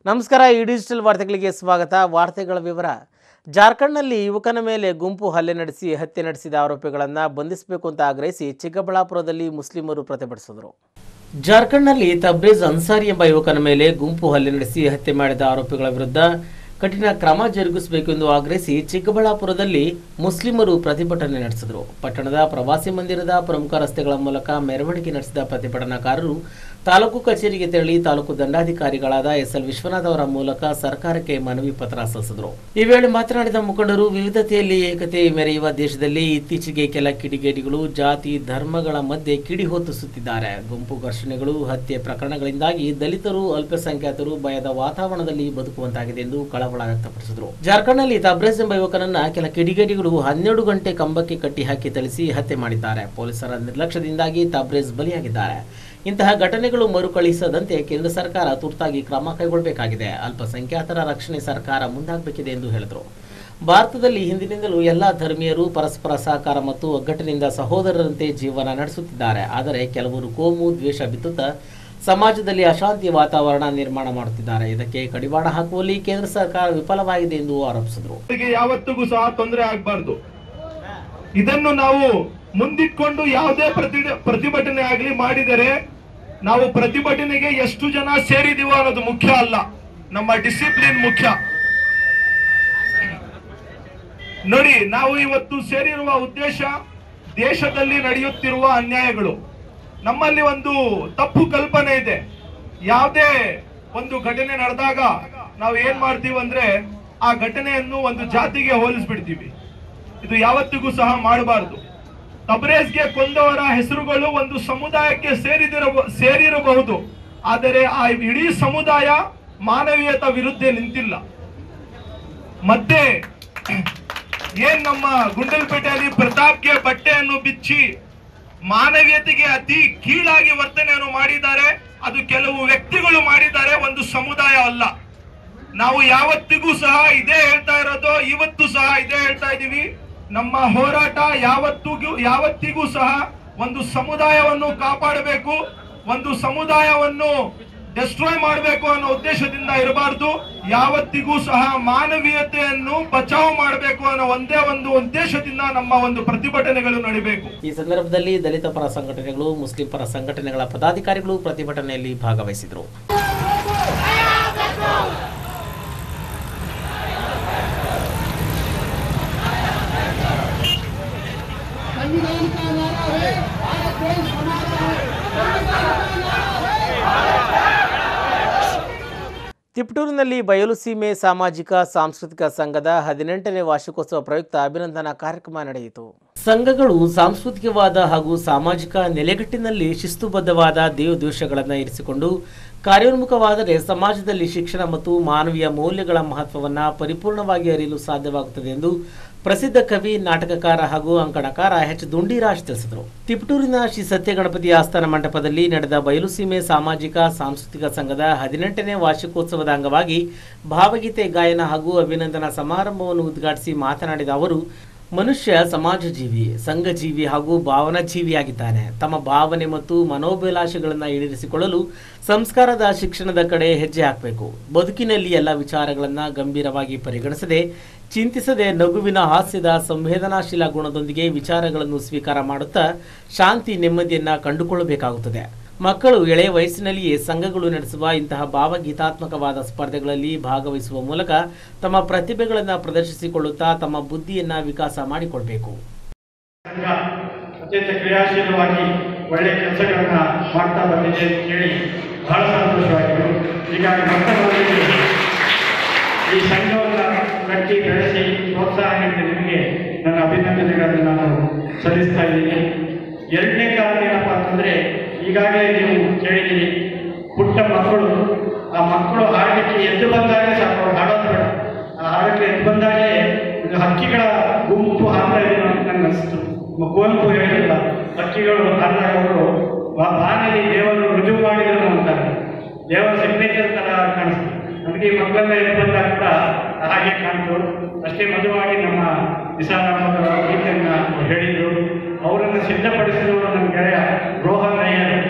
ನಮಸ್ಕಾರ ಈ ಡಿಜಿಟಲ್ ವಾರ್ತೆಗಳಿಗೆ ಸ್ವಾಗತ ವಾರ್ತೆಗಳ ವಿವರ ಜಾರ್ಖಂಡ್ನಲ್ಲಿ ಯುವಕನ ಮೇಲೆ ಗುಂಪು ಹಲ್ಲೆ ನಡೆಸಿ ಹತ್ಯೆ ನಡೆಸಿದ ಆರೋಪಿಗಳನ್ನು ಬಂಧಿಸಬೇಕು ಅಂತ ಆಗ್ರಹಿಸಿ ಚಿಕ್ಕಬಳ್ಳಾಪುರದಲ್ಲಿ ಮುಸ್ಲಿಮರು ಪ್ರತಿಭಟಿಸಿದರು ಜಾರ್ಖಂಡ್ನಲ್ಲಿ ತಬ್ರೇಜ್ ಅನ್ಸಾರಿ ಎಂಬ ಯುವಕನ ಮೇಲೆ ಗುಂಪು ಹಲ್ಲೆ ನಡೆಸಿ ಹತ್ಯೆ ಮಾಡಿದ ಆರೋಪಿಗಳ ವಿರುದ್ಧ ಕಠಿಣ ಕ್ರಮ ಜರುಗಿಸಬೇಕು ಎಂದು ಆಗ್ರಹಿಸಿ ಚಿಕ್ಕಬಳ್ಳಾಪುರದಲ್ಲಿ ಮುಸ್ಲಿಮರು ಪ್ರತಿಭಟನೆ ನಡೆಸಿದರು ಪಟ್ಟಣದ ಪ್ರವಾಸಿ ಮಂದಿರದ ಪ್ರಮುಖ ರಸ್ತೆಗಳ ಮೂಲಕ ಮೆರವಣಿಗೆ ನಡೆಸಿದ ಪ್ರತಿಭಟನಾಕಾರರು ತಾಲೂಕು ಕಚೇರಿಗೆ ತೆರಳಿ ತಾಲೂಕು ದಂಡಾಧಿಕಾರಿಗಳಾದ ಎಸ್ ಎಲ್ ವಿಶ್ವನಾಥ್ ಅವರ ಮೂಲಕ ಸರ್ಕಾರಕ್ಕೆ ಮನವಿ ಪತ್ರ ಸಲ್ಲಿಸಿದರು ಈ ವೇಳೆ ಮಾತನಾಡಿದ ಮುಖಂಡರು ವಿವಿಧತೆಯಲ್ಲಿ ಏಕತೆ ಮೆರೆಯುವ ದೇಶದಲ್ಲಿ ಇತ್ತೀಚೆಗೆ ಕೆಲ ಕಿಡಿಗೇಡಿಗಳು ಜಾತಿ ಧರ್ಮಗಳ ಮಧ್ಯೆ ಕಿಡಿ ಹೊತ್ತಿಸುತ್ತಿದ್ದಾರೆ ಗುಂಪು ಘರ್ಷಣೆಗಳು ಹತ್ಯೆ ಪ್ರಕರಣಗಳಿಂದಾಗಿ ದಲಿತರು ಅಲ್ಪಸಂಖ್ಯಾತರು ಭಯದ ವಾತಾವರಣದಲ್ಲಿ ಬದುಕುವಂತಾಗಿದೆ ಎಂದು ಕಳವಳ ವ್ಯಕ್ತಪಡಿಸಿದರು ಜಾರ್ಖಂಡ್ನಲ್ಲಿ ತಬ್ರೇಜ್ ಎಂಬ ಯುವಕನನ್ನ ಕೆಲ ಕಿಡಿಗೇಡಿಗಳು ಹನ್ನೆರಡು ಗಂಟೆ ಕಂಬಕ್ಕೆ ಕಟ್ಟಿ ಹಾಕಿ ಥಳಿಸಿ ಹತ್ಯೆ ಮಾಡಿದ್ದಾರೆ ಪೊಲೀಸರ ನಿರ್ಲಕ್ಷ್ಯದಿಂದಾಗಿ ತಬ್ರೇಜ್ ಬಲಿಯಾಗಿದ್ದಾರೆ ಇಂತಹ ಘಟನೆಗಳು ಮರುಕಳಿಸದಂತೆ ಕೇಂದ್ರ ಸರ್ಕಾರ ತುರ್ತಾಗಿ ಕ್ರಮ ಕೈಗೊಳ್ಳಬೇಕಾಗಿದೆ ಅಲ್ಪಸಂಖ್ಯಾತರ ರಕ್ಷಣೆ ಸರ್ಕಾರ ಮುಂದಾಗಬೇಕಿದೆ ಎಂದು ಹೇಳಿದರು ಭಾರತದಲ್ಲಿ ಹಿಂದಿನಿಂದಲೂ ಎಲ್ಲ ಧರ್ಮೀಯರು ಪರಸ್ಪರ ಸಹಕಾರ ಮತ್ತು ಒಗ್ಗಟ್ಟಿನಿಂದ ಸಹೋದರರಂತೆ ಜೀವನ ನಡೆಸುತ್ತಿದ್ದಾರೆ ಆದರೆ ಕೆಲವರು ಕೋಮು ದ್ವೇಷ ಬಿತ್ತುತ್ತಾ ಸಮಾಜದಲ್ಲಿ ಅಶಾಂತಿ ವಾತಾವರಣ ನಿರ್ಮಾಣ ಮಾಡುತ್ತಿದ್ದಾರೆ ಇದಕ್ಕೆ ಕಡಿವಾಣ ಹಾಕುವಲ್ಲಿ ಕೇಂದ್ರ ಸರ್ಕಾರ ವಿಫಲವಾಗಿದೆ ಎಂದು ಆರೋಪಿಸಿದರು ಅವರಿಗೆ ಯಾವತ್ತಿಗೂ ಸಹ ತೊಂದರೆ ಆಗಬಾರ್ದು ಇದನ್ನು ನಾವು ಮುಂದಿಟ್ಕೊಂಡು ಯಾವುದೇ ಪ್ರತಿ ಪ್ರತಿಭಟನೆ ಆಗಲಿ ಮಾಡಿದರೆ ನಾವು ಪ್ರತಿಭಟನೆಗೆ ಎಷ್ಟು ಜನ ಸೇರಿದೀವೋ ಅನ್ನೋದು ಮುಖ್ಯ ಅಲ್ಲ ನಮ್ಮ ಡಿಸಿಪ್ಲಿನ್ ಮುಖ್ಯ ನೋಡಿ ನಾವು ಇವತ್ತು ಸೇರಿರುವ ಉದ್ದೇಶ ದೇಶದಲ್ಲಿ ನಡೆಯುತ್ತಿರುವ ಅನ್ಯಾಯಗಳು ನಮ್ಮಲ್ಲಿ ಒಂದು ತಪ್ಪು ಕಲ್ಪನೆ ಇದೆ ಯಾವುದೇ ಒಂದು ಘಟನೆ ನಡೆದಾಗ ನಾವು ಏನ್ ಮಾಡ್ತೀವಿ ಅಂದ್ರೆ ಆ ಘಟನೆಯನ್ನು ಒಂದು ಜಾತಿಗೆ ಹೋಲಿಸ್ಬಿಡ್ತೀವಿ ಇದು ಯಾವತ್ತಿಗೂ ಸಹ ಮಾಡಬಾರದು ತಬ್ರೇಜ್ಗೆ ಕೊಂದವರ ಹೆಸರುಗಳು ಒಂದು ಸಮುದಾಯಕ್ಕೆ ಸೇರಿದಿರ ಸೇರಿರಬಹುದು ಆದರೆ ಆ ಇಡೀ ಸಮುದಾಯ ಮಾನವೀಯತ ವಿರುದ್ಧ ನಿಂತಿಲ್ಲ ಮತ್ತೆ ಏನ್ ನಮ್ಮ ಗುಂಡಲ್ಪೇಟೆಯಲ್ಲಿ ಪ್ರತಾಪ್ಗೆ ಬಟ್ಟೆಯನ್ನು ಬಿಚ್ಚಿ ಮಾನವೀಯತೆಗೆ ಅತಿ ಕೀಳಾಗಿ ವರ್ತನೆಯನ್ನು ಮಾಡಿದ್ದಾರೆ ಅದು ಕೆಲವು ವ್ಯಕ್ತಿಗಳು ಮಾಡಿದ್ದಾರೆ ಒಂದು ಸಮುದಾಯ ಅಲ್ಲ ನಾವು ಯಾವತ್ತಿಗೂ ಸಹ ಇದೇ ಹೇಳ್ತಾ ಇರೋದು ಇವತ್ತು ಸಹ ಇದೇ ಹೇಳ್ತಾ ಇದೀವಿ ನಮ್ಮ ಹೋರಾಟ ಯಾವತ್ತಿಗೂ ಯಾವತ್ತಿಗೂ ಸಹ ಒಂದು ಸಮುದಾಯವನ್ನು ಕಾಪಾಡಬೇಕು ಒಂದು ಸಮುದಾಯವನ್ನು ಡೆಸ್ಟ್ರಾಯ್ ಮಾಡಬೇಕು ಅನ್ನೋ ಉದ್ದೇಶದಿಂದ ಇರಬಾರ್ದು ಯಾವತ್ತಿಗೂ ಸಹ ಮಾನವೀಯತೆಯನ್ನು ಬಚಾವ್ ಮಾಡಬೇಕು ಅನ್ನೋ ಒಂದೇ ಒಂದು ಉದ್ದೇಶದಿಂದ ನಮ್ಮ ಒಂದು ಪ್ರತಿಭಟನೆಗಳು ನಡಿಬೇಕು ಈ ಸಂದರ್ಭದಲ್ಲಿ ದಲಿತ ಪರ ಸಂಘಟನೆಗಳು ಮುಸ್ಲಿಂ ಪರ ಸಂಘಟನೆಗಳ ಪದಾಧಿಕಾರಿಗಳು ಪ್ರತಿಭಟನೆಯಲ್ಲಿ ಭಾಗವಹಿಸಿದರು संविधान का नारा है भारत देश हमारा है ತಿಪಟೂರಿನಲ್ಲಿ ಬಯಲು ಸೀಮೆ ಸಾಮಾಜಿಕ ಸಾಂಸ್ಕೃತಿಕ ಸಂಘದ ಹದಿನೆಂಟನೇ ವಾರ್ಷಿಕೋತ್ಸವ ಪ್ರಯುಕ್ತ ಅಭಿನಂದನಾ ಕಾರ್ಯಕ್ರಮ ನಡೆಯಿತು ಸಂಘಗಳು ಸಾಂಸ್ಕೃತಿಕವಾದ ಹಾಗೂ ಸಾಮಾಜಿಕ ನೆಲೆಗಟ್ಟಿನಲ್ಲಿ ಶಿಸ್ತುಬದ್ಧವಾದ ದೇವದ್ವೇಷಗಳನ್ನು ಇರಿಸಿಕೊಂಡು ಕಾರ್ಯೋನ್ಮುಖವಾದರೆ ಸಮಾಜದಲ್ಲಿ ಶಿಕ್ಷಣ ಮತ್ತು ಮಾನವೀಯ ಮೌಲ್ಯಗಳ ಮಹತ್ವವನ್ನು ಪರಿಪೂರ್ಣವಾಗಿ ಅರಿಯಲು ಸಾಧ್ಯವಾಗುತ್ತದೆ ಎಂದು ಪ್ರಸಿದ್ಧ ಕವಿ ನಾಟಕಕಾರ ಹಾಗೂ ಅಂಕಣಕಾರ ಎಚ್ ದುಂಡಿರಾಜ್ ತಿಳಿಸಿದರು ತಿಪಟೂರಿನ ಶ್ರೀ ಸತ್ಯ ಗಣಪತಿ ಆಸ್ಥಾನ ಮಂಟಪದಲ್ಲಿ ನಡೆದ ಬಯಲುಸೀಮೆ ಸಾಮಾಜಿಕ ಸಾಂಸ್ಕೃತಿಕ ಸಂಘದ ಹದಿನೆಂಟನೇ ವಾರ್ಷಿಕೋತ್ಸವದ ಅಂಗವಾಗಿ ಭಾವಗೀತೆ ಗಾಯನ ಹಾಗೂ ಅಭಿನಂದನಾ ಸಮಾರಂಭವನ್ನು ಉದ್ಘಾಟಿಸಿ ಮಾತನಾಡಿದ ಅವರು ಮನುಷ್ಯ ಸಮಾಜ ಜೀವಿ ಸಂಘ ಜೀವಿ ಹಾಗೂ ಭಾವನಾ ಜೀವಿಯಾಗಿದ್ದಾನೆ ತಮ್ಮ ಭಾವನೆ ಮತ್ತು ಮನೋಭಿಲಾಷೆಗಳನ್ನು ಈಡೇರಿಸಿಕೊಳ್ಳಲು ಸಂಸ್ಕಾರದ ಶಿಕ್ಷಣದ ಕಡೆ ಹೆಜ್ಜೆ ಹಾಕಬೇಕು ಬದುಕಿನಲ್ಲಿ ಎಲ್ಲ ವಿಚಾರಗಳನ್ನು ಗಂಭೀರವಾಗಿ ಪರಿಗಣಿಸದೆ ಚಿಂತಿಸದೆ ನಗುವಿನ ಹಾಸ್ಯದ ಸಂವೇದನಾಶೀಲ ಗುಣದೊಂದಿಗೆ ವಿಚಾರಗಳನ್ನು ಸ್ವೀಕಾರ ಮಾಡುತ್ತಾ ಶಾಂತಿ ನೆಮ್ಮದಿಯನ್ನು ಕಂಡುಕೊಳ್ಳಬೇಕಾಗುತ್ತದೆ ಮಕ್ಕಳು ಎಳೆಯ ವಯಸ್ಸಿನಲ್ಲಿಯೇ ಸಂಘಗಳು ನಡೆಸುವ ಇಂತಹ ಭಾವಗೀತಾತ್ಮಕವಾದ ಸ್ಪರ್ಧೆಗಳಲ್ಲಿ ಭಾಗವಹಿಸುವ ಮೂಲಕ ತಮ್ಮ ಪ್ರತಿಭೆಗಳನ್ನು ಪ್ರದರ್ಶಿಸಿಕೊಳ್ಳುತ್ತಾ ತಮ್ಮ ಬುದ್ಧಿಯನ್ನು ವಿಕಾಸ ಮಾಡಿಕೊಳ್ಬೇಕು ಸಂಘ ಅತ್ಯಂತ ಕ್ರಿಯಾಶೀಲವಾಗಿ ಒಳ್ಳೆಯ ಕೆಲಸಗಳನ್ನ ಮಾಡ್ತಾ ಬಂದಿದೆ ಅಂತ ಕೇಳಿ ಬಹಳ ಸಂತೋಷವಾಗಿದೆ ಹೀಗಾಗಿ ಮಕ್ಕಳಲ್ಲಿ ಈ ಸಂಘವನ್ನು ಕಟ್ಟಿ ಬೆಳೆಸಿ ಪ್ರೋತ್ಸಾಹ ನೀಡಿದ ನಿಮಗೆ ನನ್ನ ಅಭಿನಂದನೆಗಳನ್ನು ನಾನು ಸಲ್ಲಿಸ್ತಾ ಇದ್ದೀನಿ ಎರಡನೇ ಕಾರಣ ಏನಪ್ಪ ಅಂತಂದ್ರೆ ಈಗಾಗಲೇ ನೀವು ಕೇಳಿದ್ದೀರಿ ಪುಟ್ಟ ಮಕ್ಕಳು ಆ ಮಕ್ಕಳು ಹಾಡಲಿಕ್ಕೆ ಎದ್ದು ಬಂದಾಗ ಸಾಕು ಅವ್ರು ಹಾಡೋದು ಬೇಡ ಆ ಹಾಡಕ್ಕೆ ಎದ್ದು ಬಂದಾಗಲೇ ಇದು ಹಕ್ಕಿಗಳ ಗುಂಪು ಹಾಡ್ತಾ ಇದೆ ಅಂತ ನನಗೆ ಅನಿಸ್ತು ನಮ್ಮ ಕುವೆಂಪು ಹೇಳಿಲ್ಲ ಹಕ್ಕಿಗಳು ಹಾಡಿದಾಗ ಅವರು ಬಾ- ಬಾನಲ್ಲಿ ದೇವರು ರುಜುವು ಮಾಡಿದರು ಅಂತಾರೆ ದೇವರ ಸಿಗ್ನೇಚರ್ ತರ ಕಾಣಿಸ್ತು ನಮಗೆ ಈ ಮಕ್ಕಳೆಲ್ಲ ಎದ್ದು ಬಂದಾಗ ಕೂಡ ಹಾಗೆ ಕಾಣ್ತು ಅಷ್ಟೇ ಮಧುವಾಗಿ ನಮ್ಮ ನಿಸಾರಾಮರ ಗೀತೆಯನ್ನ ಹೇಳಿದ್ರು ಅವರನ್ನು ಸಿದ್ಧಪಡಿಸಿದವರು ನಮ್ಮ ಗೆಳೆಯ ರೋಹನ್ ಅಯ್ಯರ್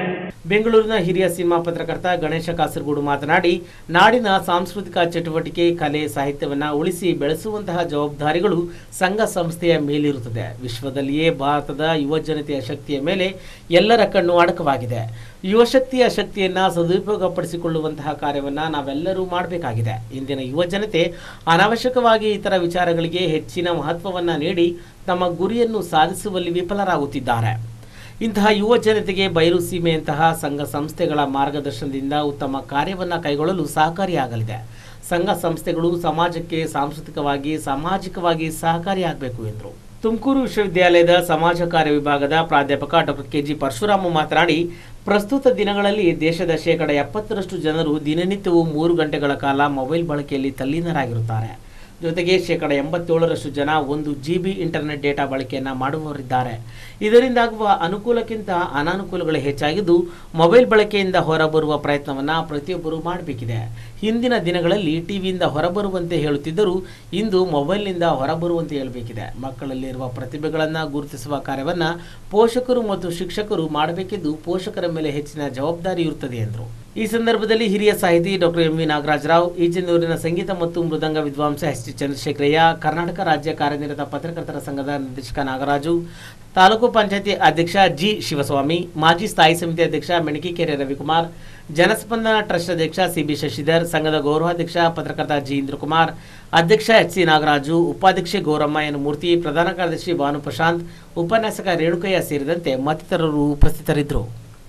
ಬೆಂಗಳೂರಿನ ಹಿರಿಯ ಸಿನಿಮಾ ಪತ್ರಕರ್ತ ಗಣೇಶ ಕಾಸರಗೋಡು ಮಾತನಾಡಿ ನಾಡಿನ ಸಾಂಸ್ಕೃತಿಕ ಚಟುವಟಿಕೆ ಕಲೆ ಸಾಹಿತ್ಯವನ್ನು ಉಳಿಸಿ ಬೆಳೆಸುವಂತಹ ಜವಾಬ್ದಾರಿಗಳು ಸಂಘ ಸಂಸ್ಥೆಯ ಮೇಲಿರುತ್ತದೆ ವಿಶ್ವದಲ್ಲಿಯೇ ಭಾರತದ ಯುವ ಜನತೆಯ ಶಕ್ತಿಯ ಮೇಲೆ ಎಲ್ಲರ ಕಣ್ಣು ಅಡಕವಾಗಿದೆ ಯುವಶಕ್ತಿಯ ಶಕ್ತಿಯನ್ನು ಸದುಪಯೋಗಪಡಿಸಿಕೊಳ್ಳುವಂತಹ ಕಾರ್ಯವನ್ನು ನಾವೆಲ್ಲರೂ ಮಾಡಬೇಕಾಗಿದೆ ಇಂದಿನ ಯುವ ಜನತೆ ಅನಾವಶ್ಯಕವಾಗಿ ಇತರ ವಿಚಾರಗಳಿಗೆ ಹೆಚ್ಚಿನ ಮಹತ್ವವನ್ನು ನೀಡಿ ತಮ್ಮ ಗುರಿಯನ್ನು ಸಾಧಿಸುವಲ್ಲಿ ವಿಫಲರಾಗುತ್ತಿದ್ದಾರೆ ಇಂತಹ ಯುವ ಜನತೆಗೆ ಬಯಲು ಸೀಮೆಯಂತಹ ಸಂಘ ಸಂಸ್ಥೆಗಳ ಮಾರ್ಗದರ್ಶನದಿಂದ ಉತ್ತಮ ಕಾರ್ಯವನ್ನು ಕೈಗೊಳ್ಳಲು ಸಹಕಾರಿಯಾಗಲಿದೆ ಸಂಘ ಸಂಸ್ಥೆಗಳು ಸಮಾಜಕ್ಕೆ ಸಾಂಸ್ಕೃತಿಕವಾಗಿ ಸಾಮಾಜಿಕವಾಗಿ ಸಹಕಾರಿಯಾಗಬೇಕು ಎಂದರು ತುಮಕೂರು ವಿಶ್ವವಿದ್ಯಾಲಯದ ಸಮಾಜ ಕಾರ್ಯ ವಿಭಾಗದ ಪ್ರಾಧ್ಯಾಪಕ ಡಾಕ್ಟರ್ ಕೆಜಿ ಪರಶುರಾಮ ಮಾತನಾಡಿ ಪ್ರಸ್ತುತ ದಿನಗಳಲ್ಲಿ ದೇಶದ ಶೇಕಡ ಎಪ್ಪತ್ತರಷ್ಟು ಜನರು ದಿನನಿತ್ಯವೂ ಮೂರು ಗಂಟೆಗಳ ಕಾಲ ಮೊಬೈಲ್ ಬಳಕೆಯಲ್ಲಿ ತಲ್ಲೀನರಾಗಿರುತ್ತಾರೆ ಜೊತೆಗೆ ಶೇಕಡ ಎಂಬತ್ತೇಳರಷ್ಟು ಜನ ಒಂದು ಜಿ ಬಿ ಇಂಟರ್ನೆಟ್ ಡೇಟಾ ಬಳಕೆಯನ್ನು ಮಾಡುವವರಿದ್ದಾರೆ ಇದರಿಂದಾಗುವ ಅನುಕೂಲಕ್ಕಿಂತ ಅನಾನುಕೂಲಗಳೇ ಹೆಚ್ಚಾಗಿದ್ದು ಮೊಬೈಲ್ ಬಳಕೆಯಿಂದ ಹೊರಬರುವ ಪ್ರಯತ್ನವನ್ನು ಪ್ರತಿಯೊಬ್ಬರು ಮಾಡಬೇಕಿದೆ ಹಿಂದಿನ ದಿನಗಳಲ್ಲಿ ಟಿವಿಯಿಂದ ಹೊರಬರುವಂತೆ ಹೇಳುತ್ತಿದ್ದರೂ ಇಂದು ಮೊಬೈಲ್ನಿಂದ ಹೊರಬರುವಂತೆ ಹೇಳಬೇಕಿದೆ ಮಕ್ಕಳಲ್ಲಿರುವ ಪ್ರತಿಭೆಗಳನ್ನು ಗುರುತಿಸುವ ಕಾರ್ಯವನ್ನು ಪೋಷಕರು ಮತ್ತು ಶಿಕ್ಷಕರು ಮಾಡಬೇಕೆಂದು ಪೋಷಕರ ಮೇಲೆ ಹೆಚ್ಚಿನ ಜವಾಬ್ದಾರಿ ಇರುತ್ತದೆ ಎಂದರು ಈ ಸಂದರ್ಭದಲ್ಲಿ ಹಿರಿಯ ಸಾಹಿತಿ ಡಾಕ್ಟರ್ ಎಂ ವಿ ನಾಗರಾಜರಾವ್ ಈಜನೂರಿನ ಸಂಗೀತ ಮತ್ತು ಮೃದಂಗ ವಿದ್ವಾಂಸ ಎಸ್ ಟಿ ಚಂದ್ರಶೇಖರಯ್ಯ ಕರ್ನಾಟಕ ರಾಜ್ಯ ಕಾರ್ಯನಿರತ ಪತ್ರಕರ್ತರ ಸಂಘದ ನಿರ್ದೇಶಕ ನಾಗರಾಜು ತಾಲೂಕು ಪಂಚಾಯತಿ ಅಧ್ಯಕ್ಷ ಜಿ ಶಿವಸ್ವಾಮಿ ಮಾಜಿ ಸ್ಥಾಯಿ ಸಮಿತಿ ಅಧ್ಯಕ್ಷ ಮೆಣಕಿಕೆರೆ ರವಿಕುಮಾರ್ ಜನಸ್ಪಂದನ ಟ್ರಸ್ಟ್ ಅಧ್ಯಕ್ಷ ಸಿಬಿ ಶಶಿಧರ್ ಸಂಘದ ಗೌರವಾಧ್ಯಕ್ಷ ಪತ್ರಕರ್ತ ಜಿ ಇಂದ್ರಕುಮಾರ್ ಅಧ್ಯಕ್ಷ ಎಚ್ ಸಿ ನಾಗರಾಜು ಉಪಾಧ್ಯಕ್ಷೆ ಗೌರಮ್ಮ ಎನ್ ಮೂರ್ತಿ ಪ್ರಧಾನ ಕಾರ್ಯದರ್ಶಿ ಭಾನು ಪ್ರಶಾಂತ್ ಉಪನ್ಯಾಸಕ ರೇಣುಕಯ್ಯ ಸೇರಿದಂತೆ ಮತ್ತಿತರರು ಉಪಸ್ಥಿತರಿದ್ದರು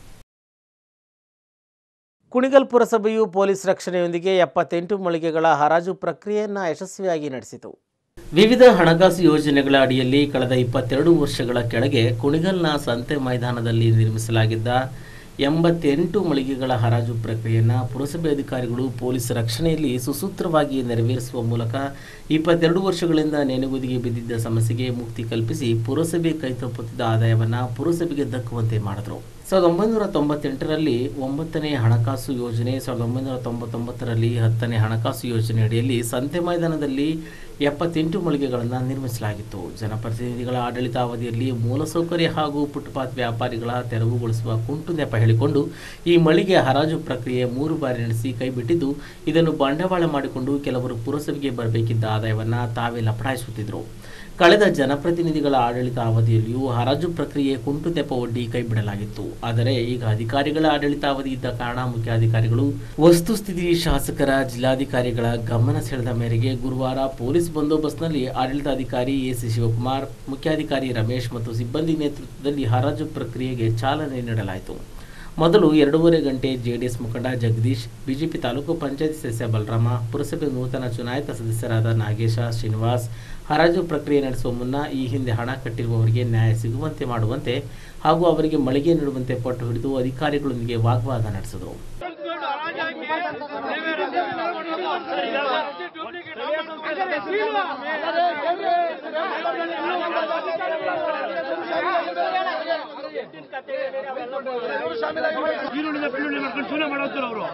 ಕುಣಿಗಲ್ ಪುರಸಭೆಯು ಪೊಲೀಸ್ ರಕ್ಷಣೆಯೊಂದಿಗೆ ಎಪ್ಪತ್ತೆಂಟು ಮಳಿಗೆಗಳ ಹರಾಜು ಪ್ರಕ್ರಿಯೆಯನ್ನು ಯಶಸ್ವಿಯಾಗಿ ನಡೆಸಿತು ವಿವಿಧ ಹಣಕಾಸು ಯೋಜನೆಗಳ ಅಡಿಯಲ್ಲಿ ಕಳೆದ ಇಪ್ಪತ್ತೆರಡು ವರ್ಷಗಳ ಕೆಳಗೆ ಕುಣಿಗಲ್ನ ಸಂತೆ ಮೈದಾನದಲ್ಲಿ ನಿರ್ಮಿಸಲಾಗಿದ್ದ ಎಂಬತ್ತೆಂಟು ಮಳಿಗೆಗಳ ಹರಾಜು ಪ್ರಕ್ರಿಯೆಯನ್ನು ಪುರಸಭೆ ಅಧಿಕಾರಿಗಳು ಪೊಲೀಸ್ ರಕ್ಷಣೆಯಲ್ಲಿ ಸುಸೂತ್ರವಾಗಿ ನೆರವೇರಿಸುವ ಮೂಲಕ ಇಪ್ಪತ್ತೆರಡು ವರ್ಷಗಳಿಂದ ನೆನೆಗುದಿಗೆ ಬಿದ್ದಿದ್ದ ಸಮಸ್ಯೆಗೆ ಮುಕ್ತಿ ಕಲ್ಪಿಸಿ ಪುರಸಭೆ ಕೈತಪ್ಪುತ್ತಿದ್ದ ಆದಾಯವನ್ನು ಪುರಸಭೆಗೆ ದಕ್ಕುವಂತೆ ಮಾಡಿದರು ಸಾವಿರದ ಒಂಬೈನೂರ ತೊಂಬತ್ತೆಂಟರಲ್ಲಿ ಒಂಬತ್ತನೇ ಹಣಕಾಸು ಯೋಜನೆ ಸಾವಿರದ ಒಂಬೈನೂರ ತೊಂಬತ್ತೊಂಬತ್ತರಲ್ಲಿ ಹತ್ತನೇ ಹಣಕಾಸು ಯೋಜನೆ ಅಡಿಯಲ್ಲಿ ಸಂತೆ ಮೈದಾನದಲ್ಲಿ ಎಪ್ಪತ್ತೆಂಟು ಮಳಿಗೆಗಳನ್ನು ನಿರ್ಮಿಸಲಾಗಿತ್ತು ಜನಪ್ರತಿನಿಧಿಗಳ ಆಡಳಿತಾವಧಿಯಲ್ಲಿ ಮೂಲಸೌಕರ್ಯ ಹಾಗೂ ಫುಟ್ಪಾತ್ ವ್ಯಾಪಾರಿಗಳ ತೆರವುಗೊಳಿಸುವ ಕುಂಟು ನೆಪ ಹೇಳಿಕೊಂಡು ಈ ಮಳಿಗೆ ಹರಾಜು ಪ್ರಕ್ರಿಯೆ ಮೂರು ಬಾರಿ ನಡೆಸಿ ಕೈಬಿಟ್ಟಿದ್ದು ಇದನ್ನು ಬಂಡವಾಳ ಮಾಡಿಕೊಂಡು ಕೆಲವರು ಪುರಸಭೆಗೆ ಬರಬೇಕಿದ್ದ ಆದಾಯವನ್ನು ತಾವೇ ಲಪಡಾಯಿಸುತ್ತಿದ್ದರು ಕಳೆದ ಜನಪ್ರತಿನಿಧಿಗಳ ಆಡಳಿತ ಅವಧಿಯಲ್ಲಿಯೂ ಹರಾಜು ಪ್ರಕ್ರಿಯೆ ಕುಂಟು ತೆಪ ಒಡ್ಡಿ ಕೈಬಿಡಲಾಗಿತ್ತು ಆದರೆ ಈಗ ಅಧಿಕಾರಿಗಳ ಆಡಳಿತಾವಧಿ ಇದ್ದ ಕಾರಣ ಮುಖ್ಯಾಧಿಕಾರಿಗಳು ವಸ್ತುಸ್ಥಿತಿ ಶಾಸಕರ ಜಿಲ್ಲಾಧಿಕಾರಿಗಳ ಗಮನ ಸೆಳೆದ ಮೇರೆಗೆ ಗುರುವಾರ ಪೊಲೀಸ್ ಬಂದೋಬಸ್ತ್ನಲ್ಲಿ ಆಡಳಿತಾಧಿಕಾರಿ ಎಸಿ ಶಿವಕುಮಾರ್ ಮುಖ್ಯಾಧಿಕಾರಿ ರಮೇಶ್ ಮತ್ತು ಸಿಬ್ಬಂದಿ ನೇತೃತ್ವದಲ್ಲಿ ಹರಾಜು ಪ್ರಕ್ರಿಯೆಗೆ ಚಾಲನೆ ನೀಡಲಾಯಿತು ಮೊದಲು ಎರಡೂವರೆ ಗಂಟೆ ಜೆಡಿಎಸ್ ಮುಖಂಡ ಜಗದೀಶ್ ಬಿಜೆಪಿ ತಾಲೂಕು ಪಂಚಾಯತ್ ಸದಸ್ಯ ಬಲರಾಮ ಪುರಸಭೆ ನೂತನ ಚುನಾಯಿತ ಸದಸ್ಯರಾದ ನಾಗೇಶ ಶ್ರೀನಿವಾಸ್ ಹರಾಜು ಪ್ರಕ್ರಿಯೆ ನಡೆಸುವ ಮುನ್ನ ಈ ಹಿಂದೆ ಹಣ ಕಟ್ಟಿರುವವರಿಗೆ ನ್ಯಾಯ ಸಿಗುವಂತೆ ಮಾಡುವಂತೆ ಹಾಗೂ ಅವರಿಗೆ ಮಳಿಗೆ ನೀಡುವಂತೆ ಪಟ್ಟು ಹಿಡಿದು ಅಧಿಕಾರಿಗಳೊಂದಿಗೆ ವಾಗ್ವಾದ ನಡೆಸಿದರು ಈರುಳ್ಳಿನ ಬೆಳ್ಳುಳ್ಳಿ ಮಾಡ್ಕೊಂಡು ಚೂನೆ ಮಾಡೋದ್ರು ಅವರು